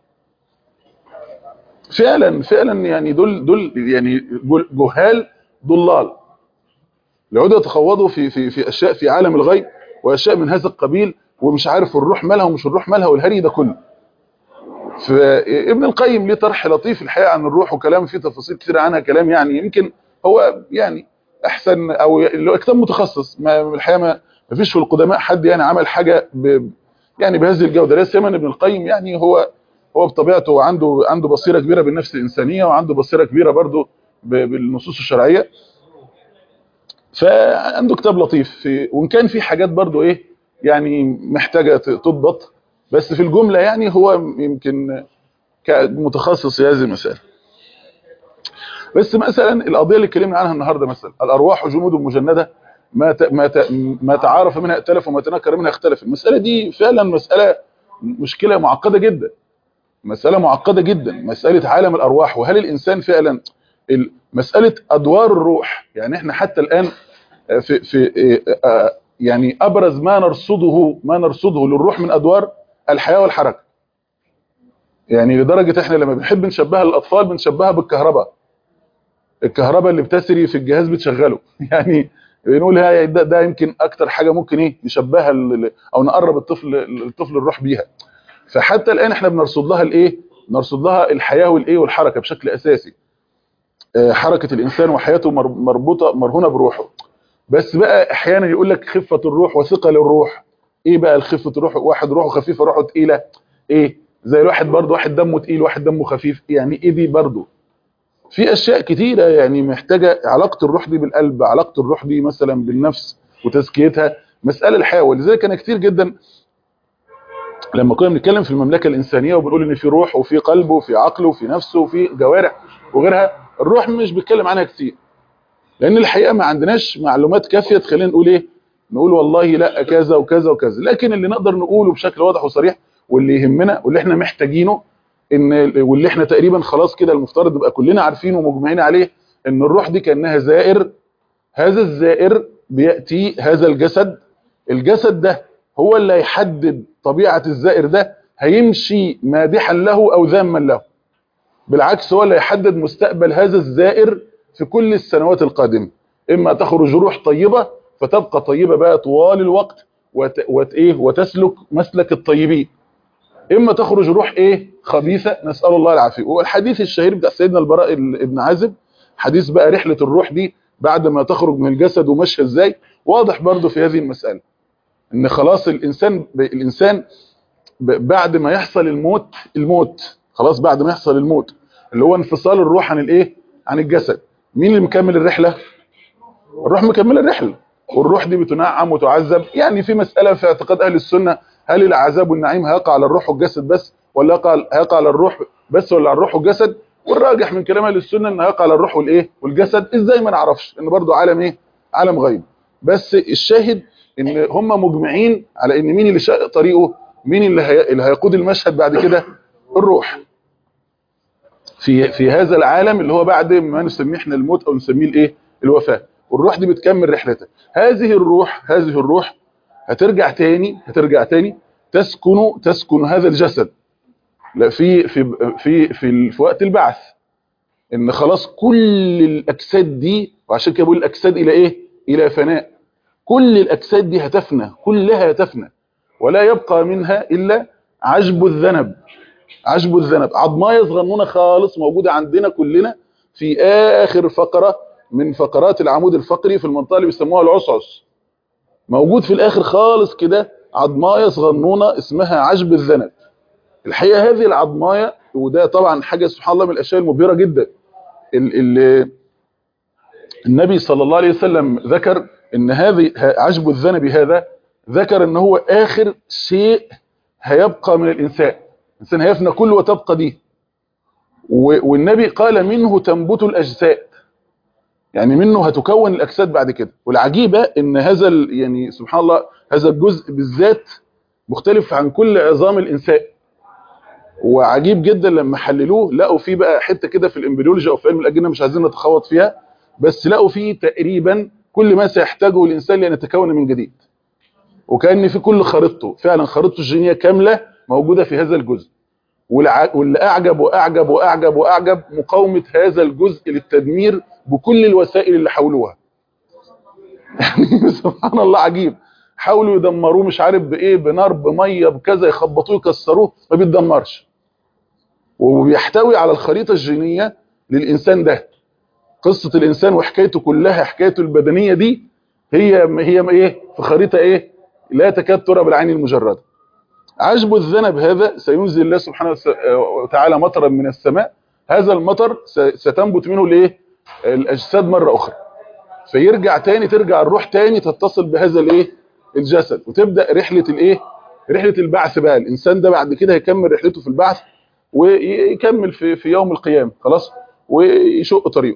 فعلا فعلا يعني دول دول يعني جل- جهال ضلال يقعدوا يتخوضوا في في في اشياء في عالم الغيب واشياء من هذا القبيل ومش عارف الروح مالها ومش الروح مالها والهري ده كله فابن القيم ليه طرح لطيف الحقيقه عن الروح وكلام فيه تفاصيل كتير عنها كلام يعني يمكن هو يعني احسن او اللي هو كتاب متخصص ما الحقيقه ما ما فيش في القدماء حد يعني عمل حاجه ب يعني بهذه الجوده لا سيما ابن القيم يعني هو هو بطبيعته عنده عنده بصيره كبيره بالنفس الانسانيه وعنده بصيره كبيره برضه ب- بالنصوص الشرعيه فعنده كتاب لطيف في وان كان في حاجات برضه ايه يعني محتاجه ت- تضبط بس في الجمله يعني هو يمكن كمتخصص في هذه المسائل بس مثلا القضيه اللي اتكلمنا عنها النهارده مثلا الارواح جنود مجنده ما ت- ما ت- ما تعارف منها ائتلف وما تنكر منها اختلف المساله دي فعلا مساله مشكله معقده جدا مساله معقده جدا مساله عالم الارواح وهل الانسان فعلا ال- مساله ادوار الروح يعني احنا حتى الان في في آه، يعني ابرز ما نرصده ما نرصده للروح من ادوار الحياه والحركه يعني لدرجه احنا لما بنحب نشبهها للاطفال بنشبهها بالكهرباء الكهرباء اللي بتسري في الجهاز بتشغله يعني بنقول هي ده, ده يمكن اكتر حاجه ممكن ايه نشبهها ل- ل- او نقرب الطفل الطفل الروح بيها فحتى الان احنا بنرصد لها الايه نرصد لها الحياه والايه والحركه بشكل اساسي آه، حركه الانسان وحياته مر- مربوطه مرهونه بروحه بس بقى احيانا يقول لك خفه الروح وثقل الروح ايه بقى الخفه الروح واحد روحه خفيفه روحه تقيله ايه زي الواحد برضه واحد دمه تقيل واحد دمه خفيف يعني ايه دي برضه في اشياء كتيره يعني محتاجه علاقه الروح دي بالقلب علاقه الروح دي مثلا بالنفس وتزكيتها مساله الحياه ولذلك انا كتير جدا لما كنا بنتكلم في المملكه الانسانيه وبنقول ان في روح وفي قلب وفي عقل وفي نفس وفي جوارح وغيرها الروح مش بيتكلم عنها كتير لان الحقيقه ما عندناش معلومات كافيه تخلينا نقول ايه نقول والله لا كذا وكذا وكذا لكن اللي نقدر نقوله بشكل واضح وصريح واللي يهمنا واللي احنا محتاجينه ان واللي احنا تقريبا خلاص كده المفترض نبقى كلنا عارفينه ومجمعين عليه ان الروح دي كانها زائر هذا الزائر بياتي هذا الجسد الجسد ده هو اللي هيحدد طبيعه الزائر ده هيمشي مادحا له او ذاما له بالعكس هو اللي هيحدد مستقبل هذا الزائر في كل السنوات القادمه اما تخرج روح طيبه فتبقى طيبه بقى طوال الوقت وت... وت... إيه؟ وتسلك مسلك الطيبين اما تخرج روح ايه خبيثه نسال الله العافيه والحديث الشهير بتاع سيدنا البراء ابن عازب حديث بقى رحله الروح دي بعد ما تخرج من الجسد وماشيه ازاي واضح برضو في هذه المساله ان خلاص الانسان الانسان ب- بعد ما يحصل الموت الموت خلاص بعد ما يحصل الموت اللي هو انفصال الروح عن الايه عن الجسد مين اللي مكمل الرحله الروح مكمل الرحله والروح دي بتنعم وتعذب يعني في مساله في اعتقاد اهل السنه هل العذاب والنعيم هيقع على الروح والجسد بس ولا يقع هيقع على الروح بس ولا على الروح والجسد والراجح من كلام اهل السنه ان هيقع على الروح والايه والجسد ازاي ما نعرفش ان برضو عالم ايه عالم غيب بس الشاهد ان هم مجمعين على ان مين اللي شق طريقه مين اللي, هي... اللي هيقود المشهد بعد كده الروح في في هذا العالم اللي هو بعد ما نسميه احنا الموت او نسميه الايه الوفاه والروح دي بتكمل رحلتها هذه الروح هذه الروح هترجع تاني هترجع تاني تسكن تسكن هذا الجسد لا في في في في, في وقت البعث ان خلاص كل الاجساد دي وعشان كده بقول الاجساد الى ايه الى فناء كل الاجساد دي هتفنى كلها هتفنى ولا يبقى منها الا عجب الذنب عجب الذنب عظمايه صغنونه خالص موجوده عندنا كلنا في اخر فقره من فقرات العمود الفقري في المنطقه اللي بيسموها العصعص موجود في الاخر خالص كده عظمايه صغنونه اسمها عجب الذنب الحقيقه هذه العظمايه وده طبعا حاجه سبحان الله من الاشياء المبهره جدا ال ال النبي صلى الله عليه وسلم ذكر ان هذه عجب الذنب هذا ذكر ان هو اخر شيء هيبقى من الانسان الانسان هيفنى كله وتبقى دي والنبي قال منه تنبت الاجساد يعني منه هتكون الاجساد بعد كده والعجيبه ان هذا يعني سبحان الله هذا الجزء بالذات مختلف عن كل عظام الانسان وعجيب جدا لما حللوه لقوا فيه بقى حته كده في الامبريولوجي او في علم الاجنه مش عايزين نتخوض فيها بس لقوا فيه تقريبا كل ما سيحتاجه الانسان لان يتكون من جديد وكان في كل خريطته فعلا خريطته الجينيه كامله موجوده في هذا الجزء واللي اعجب واعجب واعجب واعجب مقاومه هذا الجزء للتدمير بكل الوسائل اللي حاولوها يعني سبحان الله عجيب حاولوا يدمروه مش عارف بايه بنار بميه بكذا يخبطوه يكسروه ما بيتدمرش وبيحتوي على الخريطه الجينيه للانسان ده قصه الانسان وحكايته كلها حكايته البدنيه دي هي هي ايه في خريطه ايه لا تكاد ترى بالعين المجرده عجب الذنب هذا سينزل الله سبحانه وتعالى مطرا من السماء هذا المطر ستنبت منه الايه الاجساد مره اخرى فيرجع تاني ترجع الروح تاني تتصل بهذا الايه الجسد وتبدا رحله الايه رحله البعث بقى الانسان ده بعد كده هيكمل رحلته في البعث ويكمل في في يوم القيامه خلاص ويشق طريقه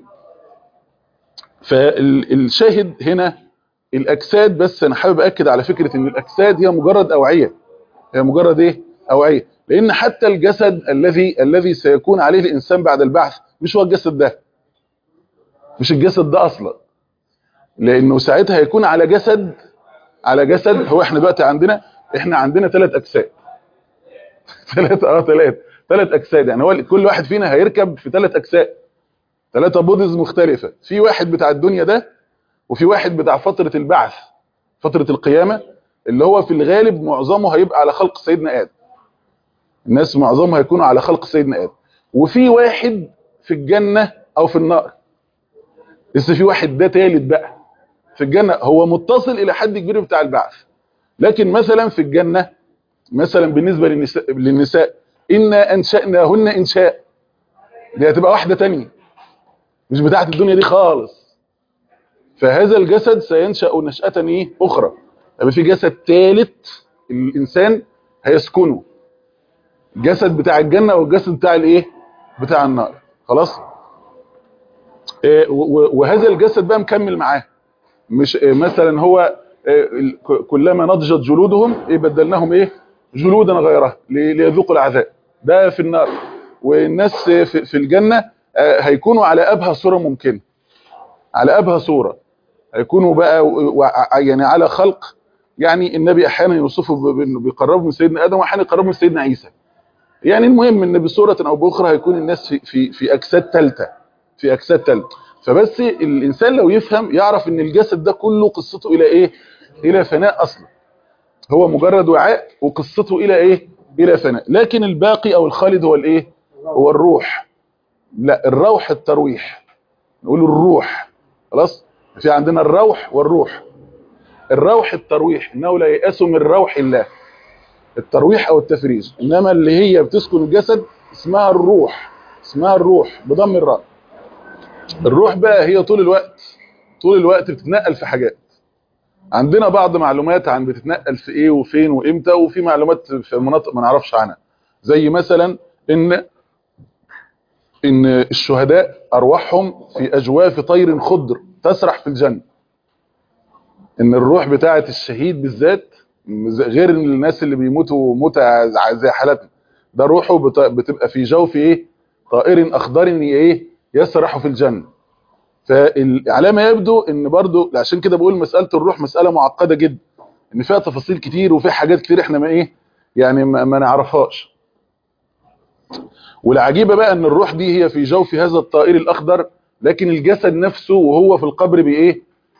فالشاهد هنا الاجساد بس انا حابب اكد على فكره ان الاجساد هي مجرد اوعيه هي مجرد ايه اوعيه لان حتى الجسد الذي الذي سيكون عليه الانسان بعد البعث مش هو الجسد ده مش الجسد ده اصلا لانه ساعتها هيكون على جسد على جسد هو احنا دلوقتي عندنا احنا عندنا ثلاث اجساد ثلاث اه ثلاث ثلاث اجساد يعني هو كل واحد فينا هيركب في ثلاث اجساد ثلاثه بودز مختلفه في واحد بتاع الدنيا ده وفي واحد بتاع فتره البعث فتره القيامه اللي هو في الغالب معظمه هيبقى على خلق سيدنا ادم الناس معظمها هيكونوا على خلق سيدنا ادم وفي واحد في الجنه او في النار لسه في واحد ده ثالث بقى في الجنه هو متصل الى حد كبير بتاع البعث لكن مثلا في الجنه مثلا بالنسبه للنساء, للنساء انا انشاناهن انشاء دي هتبقى واحده ثانيه مش بتاعه الدنيا دي خالص فهذا الجسد سينشا نشاه ايه اخرى يبقى في جسد ثالث الانسان هيسكنه الجسد بتاع الجنه والجسد بتاع الايه بتاع النار خلاص إيه وهذا الجسد بقى مكمل معاه مش إيه مثلا هو إيه كلما نضجت جلودهم ايه بدلناهم ايه جلودا غيرها ليذوقوا العذاب ده في النار والناس في الجنه هيكونوا على ابهى صوره ممكنه على ابهى صوره هيكونوا بقى يعني على خلق يعني النبي احيانا يوصفه بانه بيقربوا من سيدنا ادم واحيانا يقربوا من سيدنا عيسى يعني المهم ان بصوره او باخرى هيكون الناس في في في اجساد ثالثه في اجساد ثالثه فبس الانسان لو يفهم يعرف ان الجسد ده كله قصته الى ايه الى فناء اصلا هو مجرد وعاء وقصته الى ايه الى فناء لكن الباقي او الخالد هو الايه هو الروح لا الروح الترويح نقول الروح خلاص في عندنا الروح والروح الروح الترويح انه لا يأس من روح الله الترويح او التفريج انما اللي هي بتسكن الجسد اسمها الروح اسمها الروح بضم الراء الروح بقى هي طول الوقت طول الوقت بتتنقل في حاجات عندنا بعض معلومات عن بتتنقل في ايه وفين وامتى وفي معلومات في مناطق ما نعرفش عنها زي مثلا ان ان الشهداء ارواحهم في اجواف طير خضر تسرح في الجنه ان الروح بتاعه الشهيد بالذات غير الناس اللي بيموتوا موتة زي حالتنا ده روحه بتبقى في جوف ايه طائر اخضر ايه يسرح في الجنه فعلى ما يبدو ان برضو عشان كده بقول مساله الروح مساله معقده جدا ان فيها تفاصيل كتير وفيها حاجات كتير احنا ما ايه يعني ما, ما نعرفهاش والعجيبه بقى ان الروح دي هي في جوف هذا الطائر الاخضر لكن الجسد نفسه وهو في القبر بايه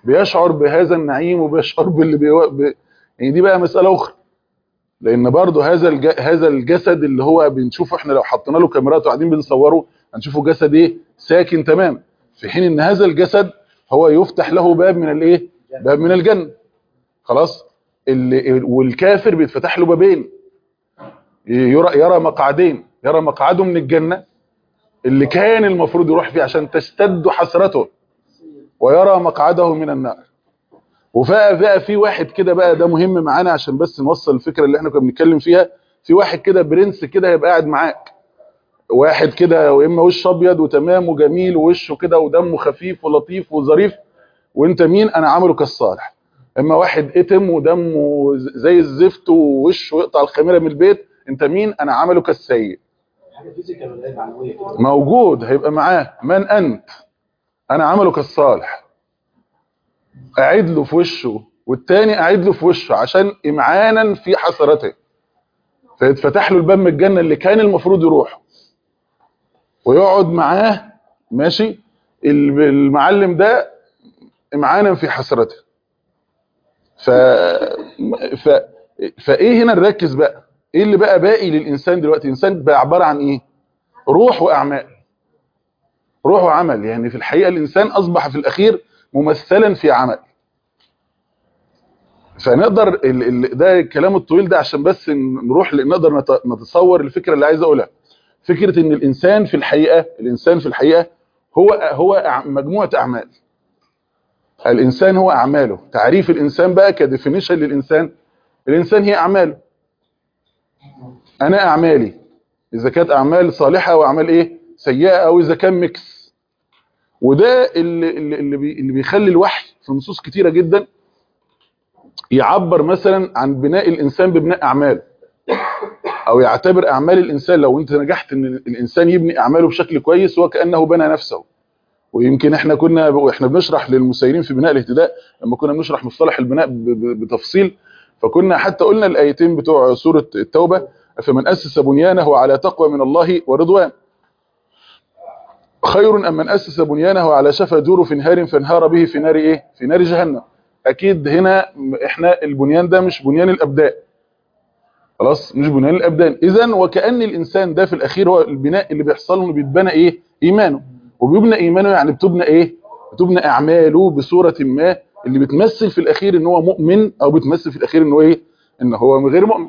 بيشعر بهذا النعيم وبيشعر باللي بيو... ب... يعني دي بقى مساله اخرى لان برضه هذا الج... هذا الجسد اللي هو بنشوفه احنا لو حطينا له كاميرات وقاعدين بنصوره هنشوفه جسد ايه ساكن تمام في حين ان هذا الجسد هو يفتح له باب من الايه باب من الجنه خلاص اللي والكافر بيتفتح له بابين يرى يرى مقعدين يرى مقعده من الجنه اللي كان المفروض يروح فيه عشان تشتد حسرته ويرى مقعده من النار وبقى بقى في واحد كده بقى ده مهم معانا عشان بس نوصل الفكره اللي احنا كنا بنتكلم فيها في واحد كده برنس كده هيبقى قاعد معاك واحد كده واما وش ابيض وتمام وجميل ووشه كده ودمه خفيف ولطيف وظريف وانت مين انا عمله كالصالح اما واحد اتم ودمه زي الزفت ووشه يقطع الخميره من البيت انت مين انا عمله كالسيء حاجه فيزيكال ولا ايه معنويه كده موجود هيبقى معاه من انت انا عمله كالصالح اعيد له في وشه والتاني اعيد له في وشه عشان امعانا في حسرته فيتفتح له الباب من الجنه اللي كان المفروض يروح ويقعد معاه ماشي المعلم ده امعانا في حسرته ف... ف... فايه هنا نركز بقى ايه اللي بقى باقي للانسان دلوقتي الانسان بقى عباره عن ايه روح واعمال روح وعمل يعني في الحقيقه الانسان اصبح في الاخير ممثلا في عمل فنقدر ال... ال... ده الكلام الطويل ده عشان بس نروح نقدر نت... نتصور الفكره اللي عايز اقولها فكره ان الانسان في الحقيقه الانسان في الحقيقه هو هو مجموعه اعمال الانسان هو اعماله تعريف الانسان بقى كديفينيشن للانسان الانسان هي اعماله انا اعمالي اذا كانت اعمال صالحه واعمال ايه سيئه او اذا كان ميكس وده اللي اللي بي اللي بيخلي الوحي في نصوص كتيره جدا يعبر مثلا عن بناء الانسان ببناء اعمال او يعتبر اعمال الانسان لو انت نجحت ان الانسان يبني اعماله بشكل كويس هو كانه بنى نفسه ويمكن احنا كنا واحنا بنشرح للمسيرين في بناء الاهتداء لما كنا بنشرح مصطلح البناء بتفصيل فكنا حتى قلنا الايتين بتوع سوره التوبه فمن اسس بنيانه على تقوى من الله ورضوان خير ام من اسس بنيانه على شفا جرف نهار فانهار به في نار ايه في نار جهنم اكيد هنا احنا البنيان ده مش بنيان الابدان خلاص مش بنيان الابدان اذا وكان الانسان ده في الاخير هو البناء اللي بيحصل له بيتبنى ايه ايمانه وبيبنى ايمانه يعني بتبنى ايه بتبنى اعماله بصوره ما اللي بتمثل في الاخير ان هو مؤمن او بتمثل في الاخير ان هو ايه ان هو غير مؤمن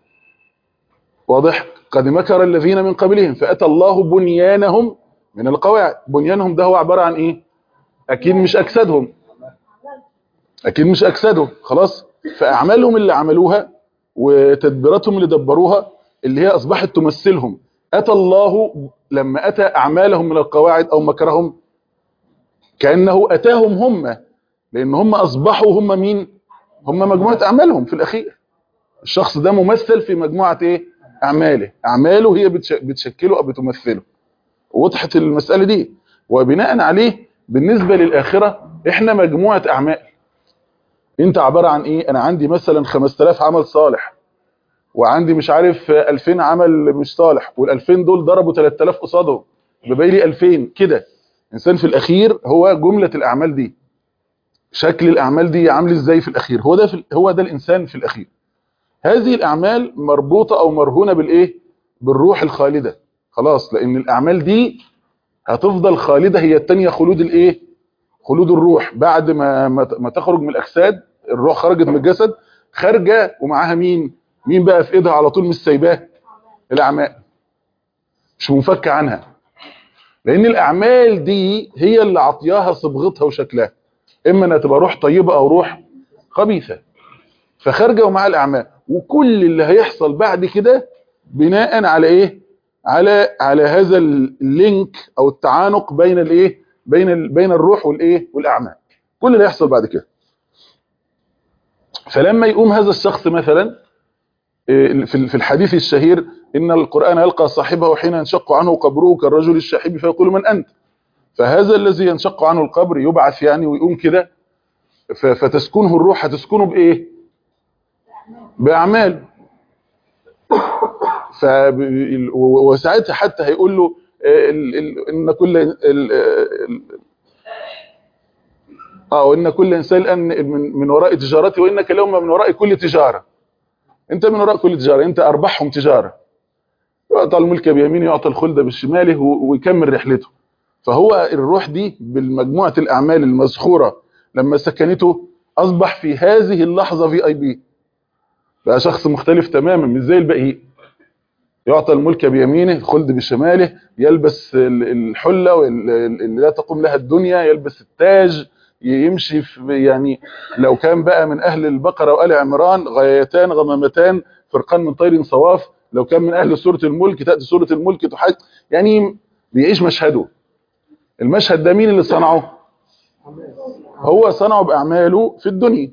واضح قد مكر الذين من قبلهم فاتى الله بنيانهم من القواعد بنيانهم ده هو عباره عن ايه اكيد مش اجسادهم اكيد مش اجسادهم خلاص فاعمالهم اللي عملوها وتدبيراتهم اللي دبروها اللي هي اصبحت تمثلهم اتى الله لما اتى اعمالهم من القواعد او مكرهم كانه اتاهم هم لان هم اصبحوا هم مين هم مجموعه اعمالهم في الاخير الشخص ده ممثل في مجموعه ايه اعماله اعماله هي بتشكله او بتمثله وضحت المساله دي وبناء عليه بالنسبه للاخره احنا مجموعه اعمال انت عباره عن ايه انا عندي مثلا 5000 عمل صالح وعندي مش عارف 2000 عمل مش صالح وال2000 دول ضربوا 3000 قصادهم يبقى لي 2000 كده الانسان في الاخير هو جمله الاعمال دي شكل الاعمال دي عامل ازاي في الاخير هو ده في هو ده الانسان في الاخير هذه الاعمال مربوطه او مرهونه بالايه بالروح الخالده خلاص لان الاعمال دي هتفضل خالده هي الثانيه خلود الايه خلود الروح بعد ما ما تخرج من الاجساد الروح خرجت من الجسد خارجه ومعاها مين مين بقى في ايدها على طول مش سايباه الاعمال مش منفكه عنها لان الاعمال دي هي اللي عطياها صبغتها وشكلها اما انها تبقى روح طيبه او روح خبيثه فخارجه ومعاها الاعمال وكل اللي هيحصل بعد كده بناء على ايه على على هذا اللينك او التعانق بين الايه بين ال... بين الروح والايه والاعمال كل اللي هيحصل بعد كده فلما يقوم هذا الشخص مثلا في الحديث الشهير ان القران يلقى صاحبه حين ينشق عنه قبره كالرجل الشحيب فيقول من انت فهذا الذي ينشق عنه القبر يبعث يعني ويقوم كده فتسكنه الروح هتسكنه بايه باعمال ف وساعتها حتى هيقول له ان كل اه وان كل انسان الان من, من وراء تجارته وانك اليوم من وراء كل تجاره انت من وراء كل تجاره انت ارباحهم تجاره يعطى الملك بيمينه يعطى الخلد بشماله و- ويكمل رحلته فهو الروح دي بالمجموعه الاعمال المذخوره لما سكنته اصبح في هذه اللحظه في اي بي بقى شخص مختلف تماما مش زي الباقيين يعطى الملك بيمينه الخلد بشماله يلبس ال- الحله وال- اللي لا تقوم لها الدنيا يلبس التاج يمشي في يعني لو كان بقى من اهل البقره وال عمران غايتان غمامتان فرقان من طير صواف لو كان من اهل سوره الملك تاتي سوره الملك تحج يعني بيعيش مشهده المشهد ده مين اللي صنعه هو صنعه باعماله في الدنيا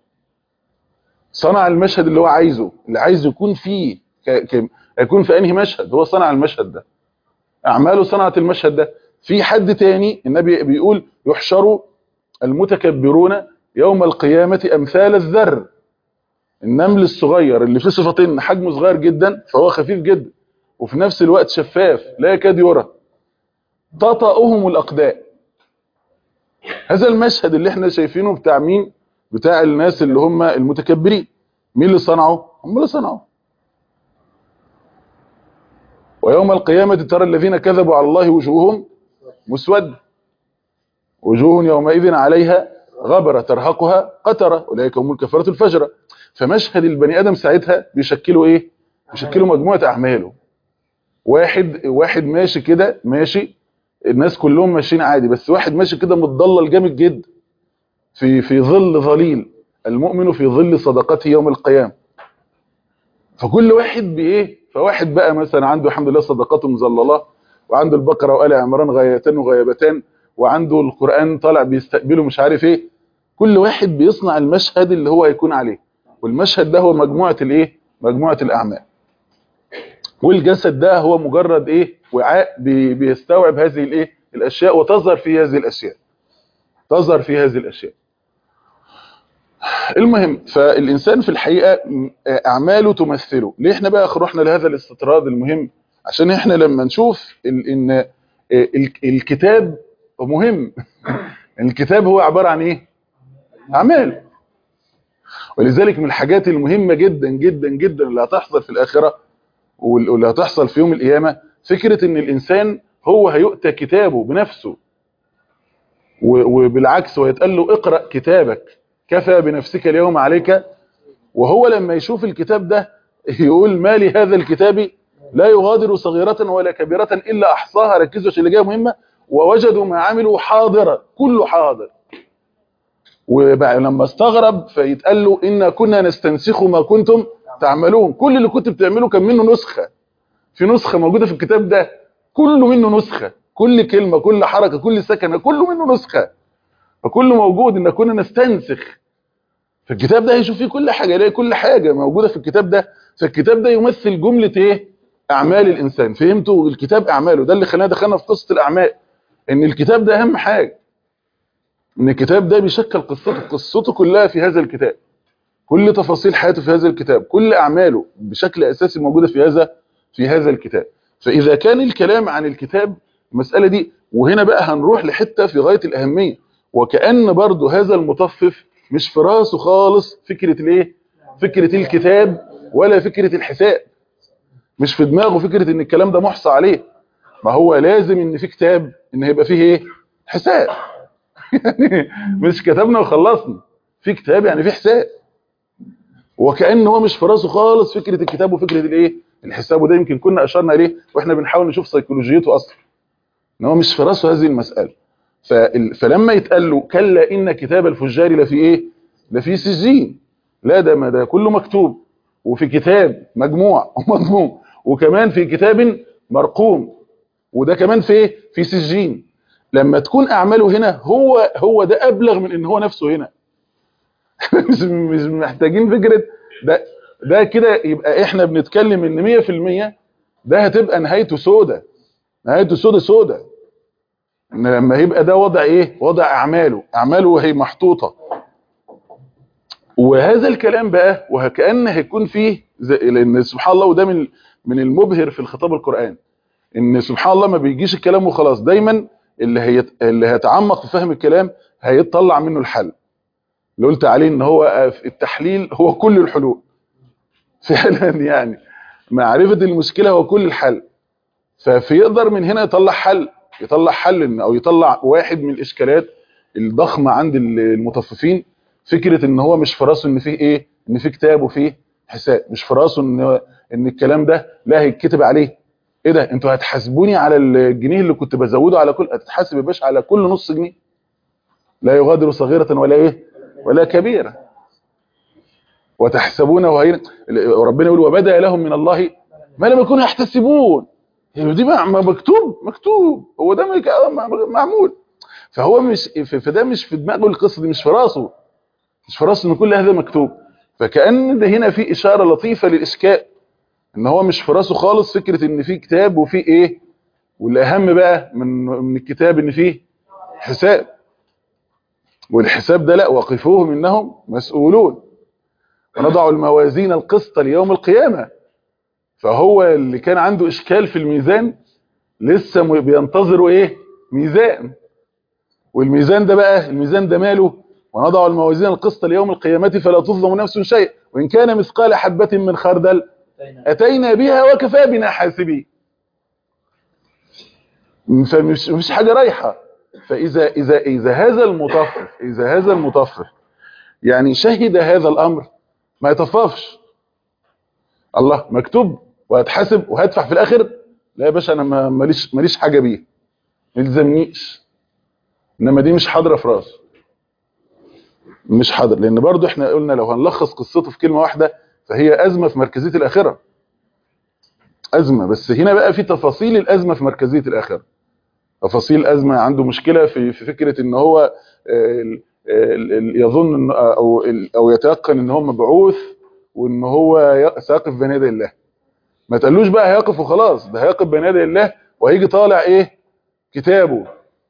صنع المشهد اللي هو عايزه اللي عايز يكون فيه ك... ك... يكون في انهي مشهد هو صنع المشهد ده اعماله صنعت المشهد ده في حد تاني النبي بيقول يحشر المتكبرون يوم القيامة امثال الذر النمل الصغير اللي فيه صفتين حجمه صغير جدا فهو خفيف جدا وفي نفس الوقت شفاف لا يكاد يرى تطأهم الاقداء هذا المشهد اللي احنا شايفينه بتاع مين بتاع الناس اللي هم المتكبرين مين اللي صنعه هم اللي صنعوا ويوم القيامة ترى الذين كذبوا على الله وجوههم مسود وجوه يومئذ عليها غبرة ترهقها قترة أولئك هم الكفرة الفجرة فمشهد البني آدم ساعتها بيشكلوا إيه؟ بيشكلوا مجموعة أعماله واحد واحد ماشي كده ماشي الناس كلهم ماشيين عادي بس واحد ماشي كده متضلل جامد جدا في في ظل ظليل المؤمن في ظل صدقته يوم القيامة فكل واحد بايه فواحد بقى مثلا عنده الحمد لله صدقاته مظلله وعنده البقره وآل عمران غايتان وغيبتان وعنده القرآن طالع بيستقبله مش عارف ايه كل واحد بيصنع المشهد اللي هو هيكون عليه والمشهد ده هو مجموعة الايه مجموعة الاعمال والجسد ده هو مجرد ايه وعاء بي- بيستوعب هذه الايه الاشياء وتظهر في هذه الاشياء تظهر في هذه الاشياء المهم فالانسان في الحقيقه م- اعماله تمثله ليه احنا بقى رحنا لهذا الاستطراد المهم عشان احنا لما نشوف ال- ان ال- الكتاب مهم الكتاب هو عباره عن ايه اعمال ولذلك من الحاجات المهمه جدا جدا جدا اللي هتحصل في الاخره وال- واللي هتحصل في يوم القيامه فكره ان الانسان هو هيؤتى كتابه بنفسه و- وبالعكس ويتقال له اقرا كتابك كفى بنفسك اليوم عليك وهو لما يشوف الكتاب ده يقول ما لي هذا الكتاب لا يغادر صغيرة ولا كبيرة إلا أحصاها ركزوا عشان اللي جايه مهمة ووجدوا ما عملوا حاضرا كله حاضر وبقى لما استغرب فيتقال له إنا كنا نستنسخ ما كنتم تعملون كل اللي كنت بتعمله كان منه نسخة في نسخة موجودة في الكتاب ده كله منه نسخة كل كلمة كل حركة كل سكنة كله منه نسخة فكله موجود إن كنا نستنسخ فالكتاب ده هيشوف فيه كل حاجة يلاقي كل حاجة موجودة في الكتاب ده فالكتاب ده يمثل جملة ايه اعمال الانسان فهمتوا الكتاب اعماله ده اللي خلانا دخلنا في قصة الاعمال ان الكتاب ده اهم حاجة ان الكتاب ده بيشكل قصته قصته كلها في هذا الكتاب كل تفاصيل حياته في هذا الكتاب كل اعماله بشكل اساسي موجودة في هذا في هذا الكتاب فاذا كان الكلام عن الكتاب المسألة دي وهنا بقى هنروح لحتة في غاية الاهمية وكأن برضو هذا المطفف مش في راسه خالص فكرة الايه فكرة الكتاب ولا فكرة الحساب مش في دماغه فكرة ان الكلام ده محصى عليه ما هو لازم ان في كتاب ان هيبقى فيه ايه حساب يعني مش كتبنا وخلصنا في كتاب يعني في حساب وكأن هو مش في راسه خالص فكرة الكتاب وفكرة الايه الحساب وده يمكن كنا اشرنا اليه واحنا بنحاول نشوف سيكولوجيته اصلا ان هو مش في راسه هذه المسألة فال- فلما يتقال له كلا ان كتاب الفجار لفي ايه لفي سجين لا ده ما ده كله مكتوب وفي كتاب مجموع ومضموم وكمان في كتاب مرقوم وده كمان في ايه في سجين لما تكون اعماله هنا هو هو ده ابلغ من ان هو نفسه هنا مش مش محتاجين فكره ده ده كده يبقى احنا بنتكلم ان 100% ده هتبقى نهايته سودة نهايته سودة سودة ان لما يبقى ده وضع ايه وضع اعماله اعماله وهي محطوطه وهذا الكلام بقى وكأن هيكون فيه زي لان سبحان الله وده من من المبهر في الخطاب القرآن ان سبحان الله ما بيجيش الكلام وخلاص دايما اللي هي اللي هيتعمق في فهم الكلام هيطلع منه الحل اللي قلت عليه ان هو التحليل هو كل الحلول فعلا يعني معرفة المشكلة هو كل الحل فيقدر من هنا يطلع حل يطلع حل او يطلع واحد من الاشكالات الضخمة عند المطففين فكرة ان هو مش في راسه ان فيه ايه ان فيه كتاب وفيه حساب مش في راسه ان ان الكلام ده لا هيتكتب عليه ايه ده انتوا هتحاسبوني على الجنيه اللي كنت بزوده على كل هتتحاسب يا باشا على كل نص جنيه لا يغادر صغيرة ولا ايه ولا كبيرة وتحسبونه هينا ربنا يقول وبدا لهم من الله ما لم يكونوا يحتسبون دي مكتوب مكتوب هو ده معمول فهو مش فده مش في دماغه القصه دي مش في راسه مش في راسه ان كل هذا مكتوب فكأن ده هنا في اشاره لطيفه للاشكال ان هو مش في راسه خالص فكره ان في كتاب وفي ايه والاهم بقى من من الكتاب ان فيه حساب والحساب ده لا وقفوهم انهم مسؤولون ونضع الموازين القسط ليوم القيامه فهو اللي كان عنده اشكال في الميزان لسه بينتظروا ايه ميزان والميزان ده بقى الميزان ده ماله ونضع الموازين القسط ليوم القيامة فلا تظلم نفس شيء وإن كان مثقال حبة من خردل أتينا بها وكفى بنا حاسبين فمش مش حاجة رايحة فإذا إذا إذا هذا المطفف إذا هذا المطفف يعني شهد هذا الأمر ما يطففش الله مكتوب وهتحاسب وهدفع في الآخر لا يا باشا أنا ماليش ماليش حاجة بيه ما يلزمنيش إنما دي مش حاضرة في راسه مش حاضر لان برضو احنا قلنا لو هنلخص قصته في كلمة واحدة فهي أزمة في مركزية الآخرة أزمة بس هنا بقى في تفاصيل الأزمة في مركزية الآخرة تفاصيل الأزمة عنده مشكلة في في فكرة ان هو يظن إن او او يتيقن ان هو مبعوث وان هو ساقف بين يدي الله ما تقولوش بقى هيقف وخلاص ده هيقف بين يدي الله وهيجي طالع ايه كتابه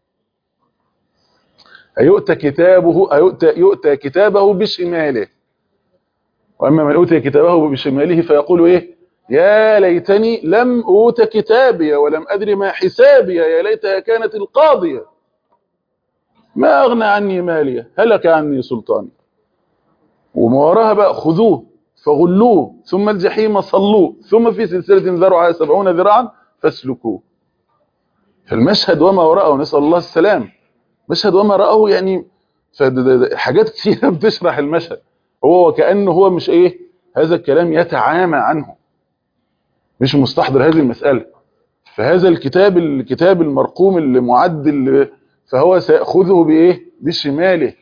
هيؤتى كتابه هيؤتى يؤتى كتابه بشماله واما من اوتي كتابه بشماله فيقول ايه يا ليتني لم اوت كتابي ولم ادري ما حسابي يا ليتها كانت القاضيه ما اغنى عني ماليه هلك عني سلطاني وما وراها بقى خذوه فغلوه ثم الجحيم صلوه ثم في سلسله ذرعها سبعون ذراعا فاسلكوه فالمشهد وما وراءه نسال الله السلام مشهد وما رأه يعني حاجات كثيرة بتشرح المشهد هو وكأنه هو مش ايه هذا الكلام يتعامى عنه مش مستحضر هذه المسألة فهذا الكتاب الكتاب المرقوم اللي معد اللي فهو سيأخذه بايه بشماله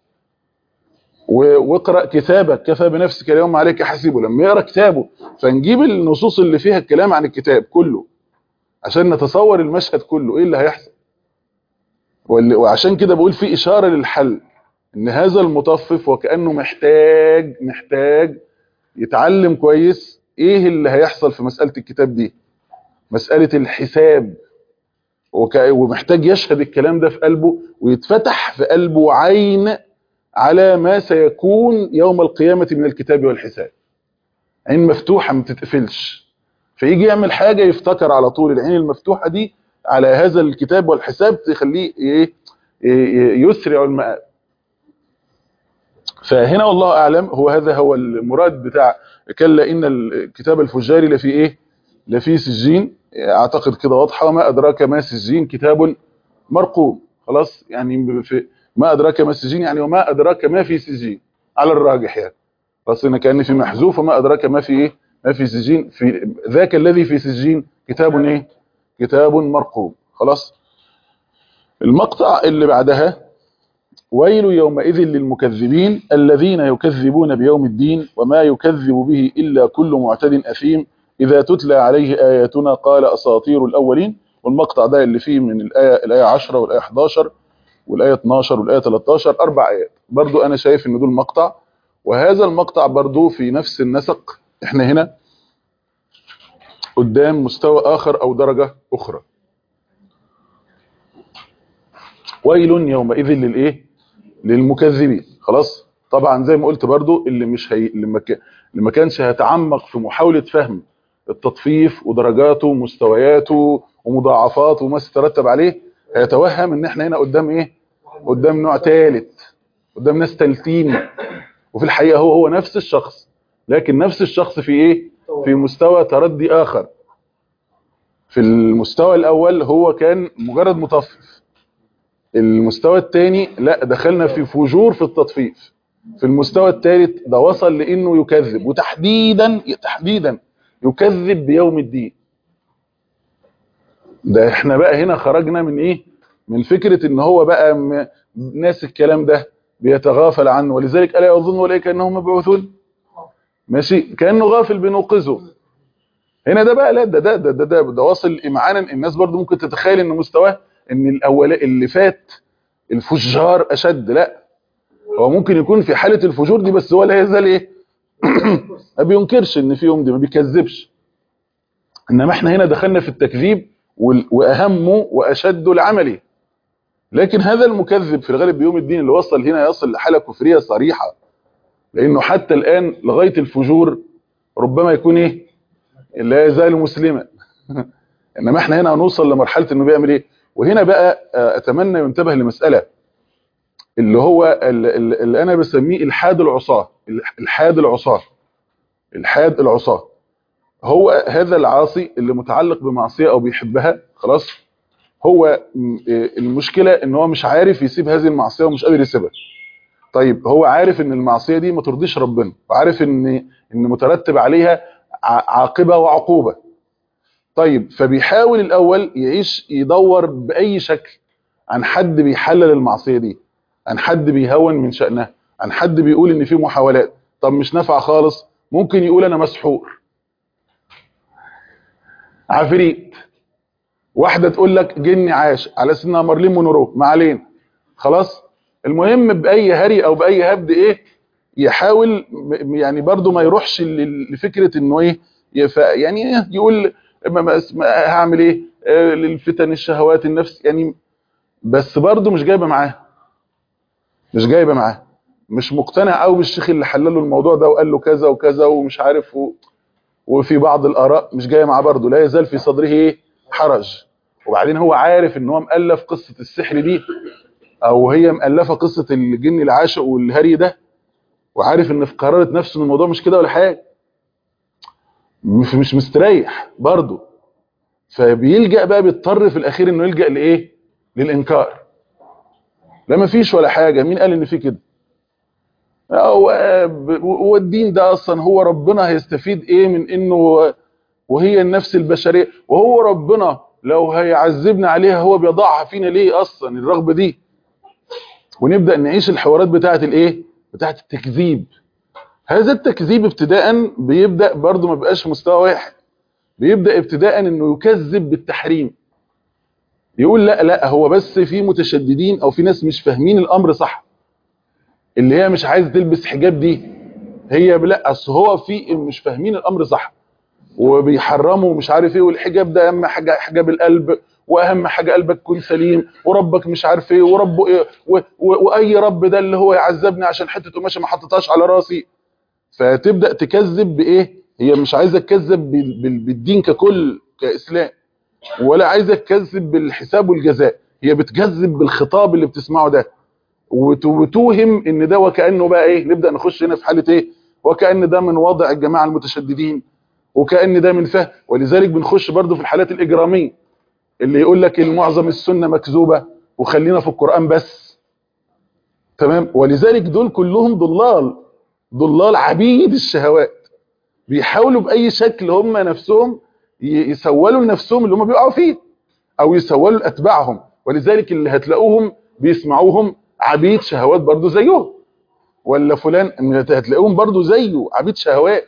واقرأ كتابك كفى بنفسك اليوم عليك حسيبه لما يقرأ كتابه فنجيب النصوص اللي فيها الكلام عن الكتاب كله عشان نتصور المشهد كله ايه اللي هيحصل وعشان كده بقول في إشارة للحل ان هذا المطفف وكأنه محتاج محتاج يتعلم كويس ايه اللي هيحصل في مسألة الكتاب دي مسألة الحساب ومحتاج يشهد الكلام ده في قلبه ويتفتح في قلبه عين على ما سيكون يوم القيامة من الكتاب والحساب عين مفتوحة ما تتقفلش فيجي يعمل حاجة يفتكر على طول العين المفتوحة دي على هذا الكتاب والحساب تخليه ايه يسرع المآب فهنا والله اعلم هو هذا هو المراد بتاع كلا ان الكتاب الفجاري لفي ايه لفي سجين اعتقد كده واضحه وما ادراك ما سجين كتاب مرقوم خلاص يعني في ما ادراك ما سجين يعني وما ادراك ما في سجين على الراجح يعني خلاص هنا كان في محذوف وما ادراك ما في ايه ما في سجين في ذاك الذي في سجين كتاب ايه كتاب مرقوم خلاص المقطع اللي بعدها ويل يومئذ للمكذبين الذين يكذبون بيوم الدين وما يكذب به إلا كل معتد أثيم إذا تتلى عليه آياتنا قال أساطير الأولين والمقطع ده اللي فيه من الآية, الآية 10 والآية 11 والآية 12 والآية 13 أربع آيات برضو أنا شايف إن دول مقطع وهذا المقطع برضو في نفس النسق إحنا هنا قدام مستوى آخر أو درجة أخرى ويل يومئذ للإيه للمكذبين خلاص طبعا زي ما قلت برضو اللي مش هي اللي ما ك... اللي ما كانش هيتعمق في محاولة فهم التطفيف ودرجاته ومستوياته ومضاعفاته وما سترتب عليه هيتوهم ان احنا هنا قدام ايه قدام نوع ثالث قدام ناس تالتين وفي الحقيقه هو هو نفس الشخص لكن نفس الشخص في ايه في مستوى تردي اخر في المستوى الاول هو كان مجرد مطفف المستوى الثاني لا دخلنا في فجور في التطفيف في المستوى الثالث ده وصل لانه يكذب وتحديدا تحديدا يكذب بيوم الدين ده احنا بقى هنا خرجنا من ايه من فكرة ان هو بقى م- ناس الكلام ده بيتغافل عنه ولذلك الا يظن اولئك انهم مبعوثون ماشي كانه غافل بنوقظه هنا ده بقى لا ده ده ده ده, ده, ده واصل امعانا الناس برضو ممكن تتخيل ان مستواه ان الاول اللي فات الفجار اشد لا هو ممكن يكون في حالة الفجور دي بس هو لا يزال ايه ما بينكرش ان في يوم دي ما بيكذبش انما احنا هنا دخلنا في التكذيب وال- واهمه واشده العملي لكن هذا المكذب في الغالب بيوم الدين اللي وصل هنا يصل لحالة كفرية صريحة لانه حتى الان لغاية الفجور ربما يكون ايه لا يزال مسلما انما احنا هنا هنوصل لمرحلة انه بيعمل ايه وهنا بقى آه، اتمنى ينتبه لمسألة اللي هو ال- ال- اللي انا بسميه الحاد العصاة الحاد العصاة الحاد العصاة هو هذا العاصي اللي متعلق بمعصية او بيحبها خلاص هو م- إيه المشكلة ان هو مش عارف يسيب هذه المعصية ومش قادر يسيبها طيب هو عارف ان المعصية دي ما ترضيش ربنا وعارف ان ان مترتب عليها ع- عاقبة وعقوبة طيب فبيحاول الاول يعيش يدور باي شكل عن حد بيحلل المعصية دي عن حد بيهون من شأنها عن حد بيقول ان في محاولات طب مش نافعه خالص ممكن يقول انا مسحور عفريت واحدة تقول لك جني عاش على سنها مارلين مونرو ما علينا خلاص المهم بأي هري او بأي هبد ايه يحاول م- يعني برضو ما يروحش ل- لفكرة انه ايه يف- يعني إيه يقول ما- ما- ما- هعمل ايه آه، للفتن الشهوات النفس يعني بس برضو مش جايبه معاه مش جايبه معاه مش مقتنع قوي بالشيخ اللي حلله الموضوع ده وقال له كذا وكذا ومش عارف و... وفي بعض الاراء مش جايه معاه برضه لا يزال في صدره ايه حرج وبعدين هو عارف ان هو مؤلف قصه السحر دي او هي مؤلفه قصه الجن العاشق والهري ده وعارف ان في قرارة نفسه ان الموضوع مش كده ولا حاجه مش مش مستريح برضه فبيلجأ بقى بيضطر في الاخير انه يلجأ لايه للانكار لا ما فيش ولا حاجه مين قال ان في كده هو هو الدين ده اصلا هو ربنا هيستفيد ايه من انه وهي النفس البشريه وهو ربنا لو هيعذبنا عليها هو بيضعها فينا ليه اصلا الرغبه دي ونبدا نعيش الحوارات بتاعه الايه بتاعه التكذيب هذا التكذيب ابتداء بيبدا برضه ما بيبقاش مستوى واحد بيبدا ابتداء انه يكذب بالتحريم يقول لا لا هو بس في متشددين او في ناس مش فاهمين الامر صح اللي هي مش عايزه تلبس حجاب دي هي لا اصل هو في مش فاهمين الامر صح وبيحرموا مش عارف ايه والحجاب ده اهم حاجه حجاب القلب واهم حاجه قلبك يكون سليم وربك مش عارف ايه وربه ايه و و واي رب ده اللي هو يعذبني عشان حته قماشه ما حطيتهاش على راسي فتبدا تكذب بايه هي مش عايزه تكذب بال- بال- بالدين ككل كاسلام ولا عايزه تكذب بالحساب والجزاء هي بتكذب بالخطاب اللي بتسمعه ده وت- وتوهم ان ده وكانه بقى ايه نبدا نخش هنا في حاله ايه وكان ده من وضع الجماعه المتشددين وكان ده من فهم ولذلك بنخش برضو في الحالات الاجراميه اللي يقول لك المعظم السنه مكذوبه وخلينا في القران بس تمام ولذلك دول كلهم ضلال ضلال عبيد الشهوات بيحاولوا باي شكل هم نفسهم ي- يسولوا لنفسهم اللي هم بيقعوا فيه او يسولوا لاتباعهم ولذلك اللي هتلاقوهم بيسمعوهم عبيد شهوات برضو زيهم ولا فلان هتلاقوهم برضو زيه عبيد شهوات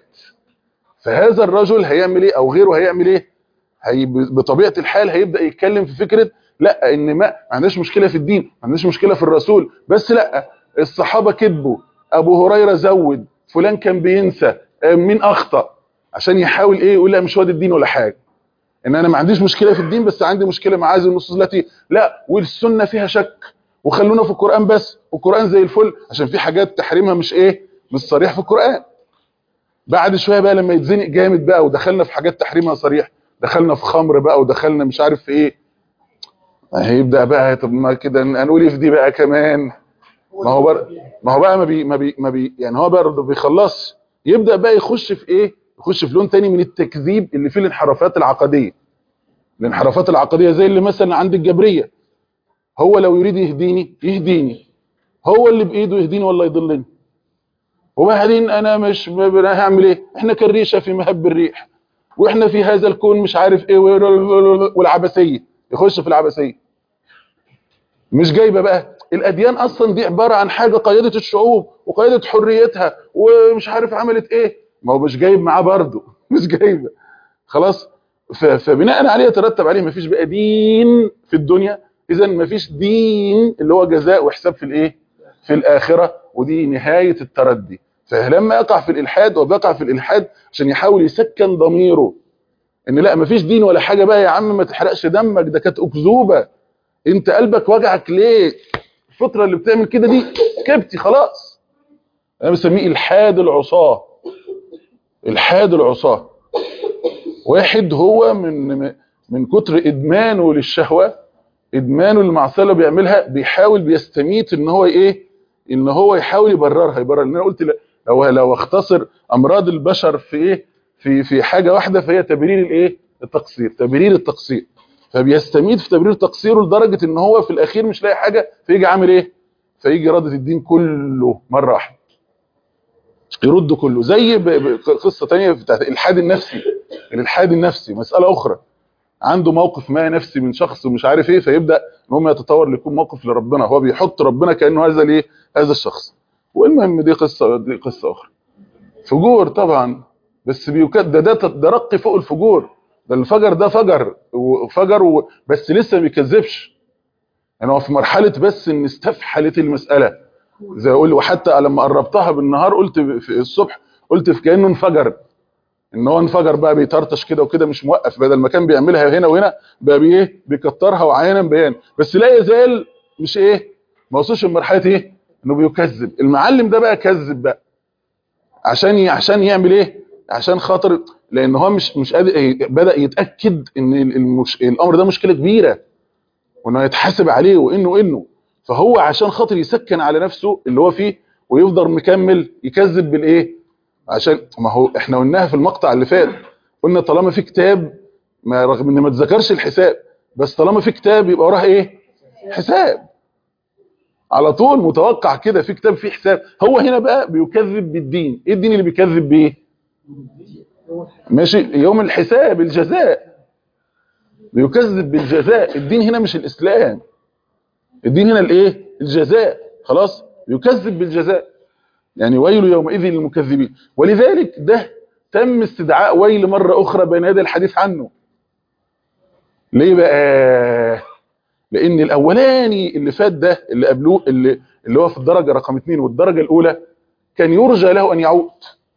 فهذا الرجل هيعمل ايه او غيره هيعمل ايه هي بطبيعه الحال هيبدا يتكلم في فكره لا ان ما ما عندناش مشكله في الدين ما عندناش مشكله في الرسول بس لا الصحابه كذبوا ابو هريره زود فلان كان بينسى آه، مين اخطا عشان يحاول ايه يقول لا مش هو ده الدين ولا حاجه ان انا ما عنديش مشكله في الدين بس عندي مشكله مع هذه النصوص التي لا والسنه فيها شك وخلونا في القران بس والقران زي الفل عشان في حاجات تحريمها مش ايه مش صريح في القران بعد شويه بقى لما يتزنق جامد بقى ودخلنا في حاجات تحريمها صريح دخلنا في خمر بقى ودخلنا مش عارف في ايه هيبدا بقى طب ما كده هنقول إيه في دي بقى كمان ما هو بر... ما هو بقى ما بي... ما بي... ما بي... يعني هو برضه بيخلص يبدا بقى يخش في ايه يخش في لون تاني من التكذيب اللي فيه الانحرافات العقديه الانحرافات العقديه زي اللي مثلا عند الجبريه هو لو يريد يهديني يهديني هو اللي بايده يهديني ولا يضلني وبعدين انا مش ب- أنا هعمل ايه احنا كالريشه في مهب الريح واحنا في هذا الكون مش عارف ايه والعبثيه يخش في العبثيه مش جايبه بقى الاديان اصلا دي عباره عن حاجه قيدت الشعوب وقيدت حريتها ومش عارف عملت ايه ما هو مش جايب معاه برضه مش جايبه خلاص ف- فبناء عليه يترتب عليه مفيش بقى دين في الدنيا اذا مفيش دين اللي هو جزاء وحساب في الايه في الاخره ودي نهايه التردي فلما يقع في الالحاد وبيقع في الالحاد عشان يحاول يسكن ضميره ان لا مفيش دين ولا حاجه بقى يا عم ما تحرقش دمك ده كانت اكذوبه انت قلبك وجعك ليه الفتره اللي بتعمل كده دي كبتي خلاص انا بسميه الحاد العصاه الحاد العصاه واحد هو من من كتر ادمانه للشهوه ادمانه للمعصيه اللي بيعملها بيحاول بيستميت ان هو ايه ان هو يحاول يبررها يبرر لان انا قلت ل- لو لو اختصر امراض البشر في ايه في في حاجه واحده فهي تبرير الايه التقصير تبرير التقصير فبيستميت في تبرير تقصيره لدرجه ان هو في الاخير مش لاقي حاجه فيجي عامل ايه فيجي رادة الدين كله مره واحده يرد كله زي ب- ب- قصه ثانيه بتاعت الالحاد النفسي الالحاد النفسي مساله اخرى عنده موقف ما نفسي من شخص ومش عارف ايه فيبدا ان هم يتطور ليكون موقف لربنا هو بيحط ربنا كانه هذا الايه هذا الشخص والمهم دي قصه دي قصه اخرى فجور طبعا بس بيكد ده ده ده رق فوق الفجور ده الفجر ده فجر وفجر و... بس لسه ما بيكذبش يعني هو في مرحله بس ان استفحلت المساله زي اقول وحتى لما قربتها بالنهار قلت في الصبح قلت في كانه انفجر ان هو انفجر بقى بيطرطش كده وكده مش موقف بدل ما كان بيعملها هنا وهنا بقى بايه بيكترها وعينا بيان بس لا يزال مش ايه ما وصلش لمرحله ايه انه بيكذب المعلم ده بقى كذب بقى عشان ي... عشان يعمل ايه عشان خاطر لان هو مش مش قادر إيه، بدا يتاكد ان المش... الامر ده مشكله كبيره وانه يتحاسب عليه وانه وانه فهو عشان خاطر يسكن على نفسه اللي هو فيه ويفضل مكمل يكذب بالايه عشان ما هو احنا قلناها في المقطع اللي فات قلنا طالما في كتاب ما رغم ان ما تذكرش الحساب بس طالما في كتاب يبقى وراه ايه حساب على طول متوقع كده في كتاب فيه حساب هو هنا بقى بيكذب بالدين ايه الدين اللي بيكذب بيه ماشي يوم الحساب الجزاء بيكذب بالجزاء الدين هنا مش الاسلام الدين هنا الايه الجزاء خلاص يكذب بالجزاء يعني ويل يومئذ للمكذبين ولذلك ده تم استدعاء ويل مرة أخرى بين يدي الحديث عنه ليه بقى لأن الأولاني اللي فات ده اللي قبلوه اللي, اللي هو في الدرجة رقم اتنين والدرجة الأولى كان يرجى له أن يعود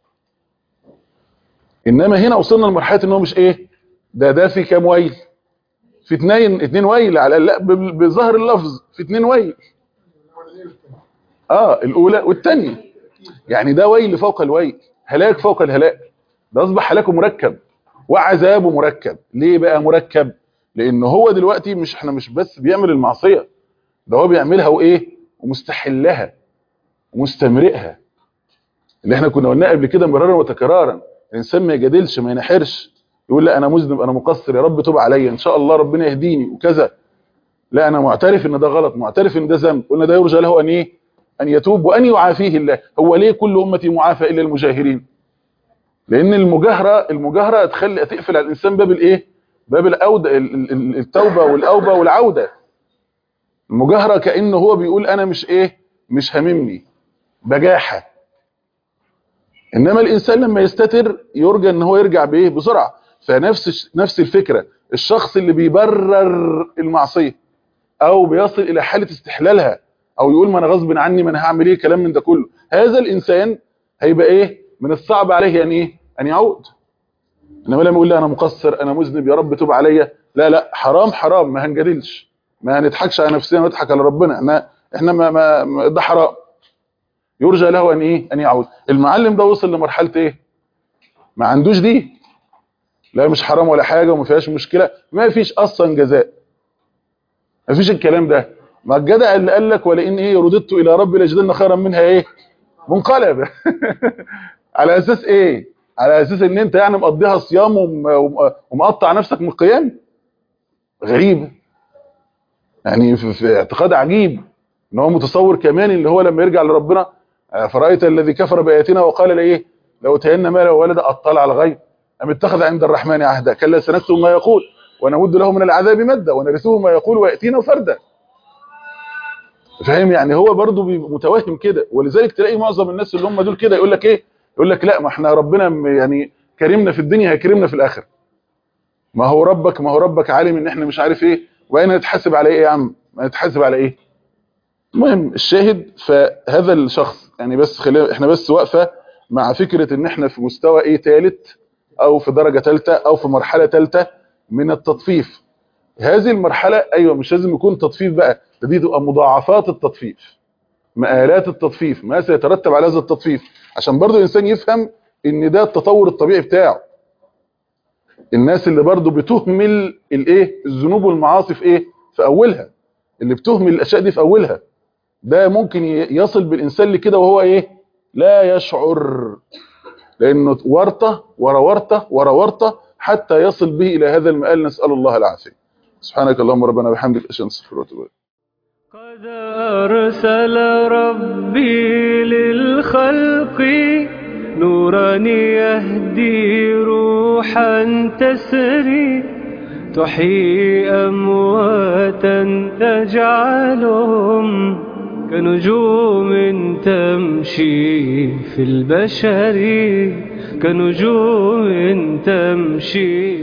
إنما هنا وصلنا لمرحلة إن هو مش إيه ده ده في كام ويل في اتنين اتنين ويل على لا ب- بظهر اللفظ في اتنين ويل اه الاولى والثانيه يعني ده ويل فوق الويل هلاك فوق الهلاك ده اصبح هلاكه مركب وعذابه مركب ليه بقى مركب لان هو دلوقتي مش احنا مش بس بيعمل المعصيه ده هو بيعملها وايه ومستحلها ومستمرئها اللي احنا كنا قلناه قبل كده مرارا وتكرارا الانسان ما يجادلش ما ينحرش يقول لا انا مذنب انا مقصر يا رب توب عليا ان شاء الله ربنا يهديني وكذا لا انا معترف ان ده غلط معترف ان ده ذنب قلنا ده يرجى له ان ايه ان يتوب وان يعافيه الله هو ليه كل امتي معافى الا المجاهرين لان المجاهره المجاهره تخلي تقفل على الانسان باب الايه باب الأودة ال- ال- التوبه والاوبه والعوده المجاهره كانه هو بيقول انا مش ايه مش هاممني بجاحه انما الانسان لما يستتر يرجى ان هو يرجع بايه بسرعه فنفس الش- نفس الفكره الشخص اللي بيبرر المعصيه او بيصل الى حاله استحلالها او يقول ما انا غصب عني ما انا هعمل ايه كلام من ده كله هذا الانسان هيبقى ايه من الصعب عليه ان ايه ان يعود انما لما يقول لي انا مقصر انا مذنب يا رب توب عليا لا لا حرام حرام ما هنجادلش ما هنضحكش على نفسنا ونضحك على ربنا احنا احنا ما, ما ما- ده حرام يرجى له ان ايه ان يعود المعلم ده وصل لمرحله ايه ما عندوش دي لا مش حرام ولا حاجه وما فيهاش مشكله ما فيش اصلا جزاء مفيش الكلام ده ما الجدع اللي قال لك ولئن ايه رددت الى ربي لجدن خيرا منها ايه منقلب على اساس ايه على اساس ان انت يعني مقضيها صيام وم- وم- ومقطع نفسك من القيام غريب يعني في, في اعتقاد عجيب ان هو متصور كمان اللي هو لما يرجع لربنا آه، فرأيت الذي كفر بآياتنا وقال لايه لو تهن ماله وولدا اطلع على الغيب ام اتخذ عند الرحمن عهدا كلا سنكتب ما يقول ونمد له من العذاب مدا ونرثه ما يقول وياتينا فردا فاهم يعني هو برضه بيبقى متوهم كده ولذلك تلاقي معظم الناس اللي هم دول كده يقول لك ايه يقول لك لا ما احنا ربنا م- يعني كرمنا في الدنيا هيكرمنا في الاخره ما هو ربك ما هو ربك عالم ان احنا مش عارف ايه واين نتحاسب على ايه يا عم ما نتحاسب على ايه المهم الشاهد فهذا الشخص يعني بس خلينا احنا بس واقفه مع فكره ان احنا في مستوى ايه ثالث او في درجه ثالثه او في مرحله ثالثه من التطفيف هذه المرحله ايوه مش لازم يكون تطفيف بقى ده دي تبقى مضاعفات التطفيف مآلات التطفيف ما سيترتب على هذا التطفيف عشان برضو الانسان يفهم ان ده التطور الطبيعي بتاعه الناس اللي برضو بتهمل الايه الذنوب والمعاصي في ايه في اولها اللي بتهمل الاشياء دي في اولها ده ممكن ي- يصل بالانسان لكده وهو ايه لا يشعر لانه ورطه ورا ورطه ورا ورطه حتى يصل به الى هذا المآل نسال الله العافيه سبحانك اللهم ربنا وبحمدك اشهد ان لا اله الا انت استغفرك واتوب اليك قد أرسل ربي للخلق نورا يهدي روحا تسري تحيي أمواتا تجعلهم كنجوم تمشي في البشر كنجوم تمشي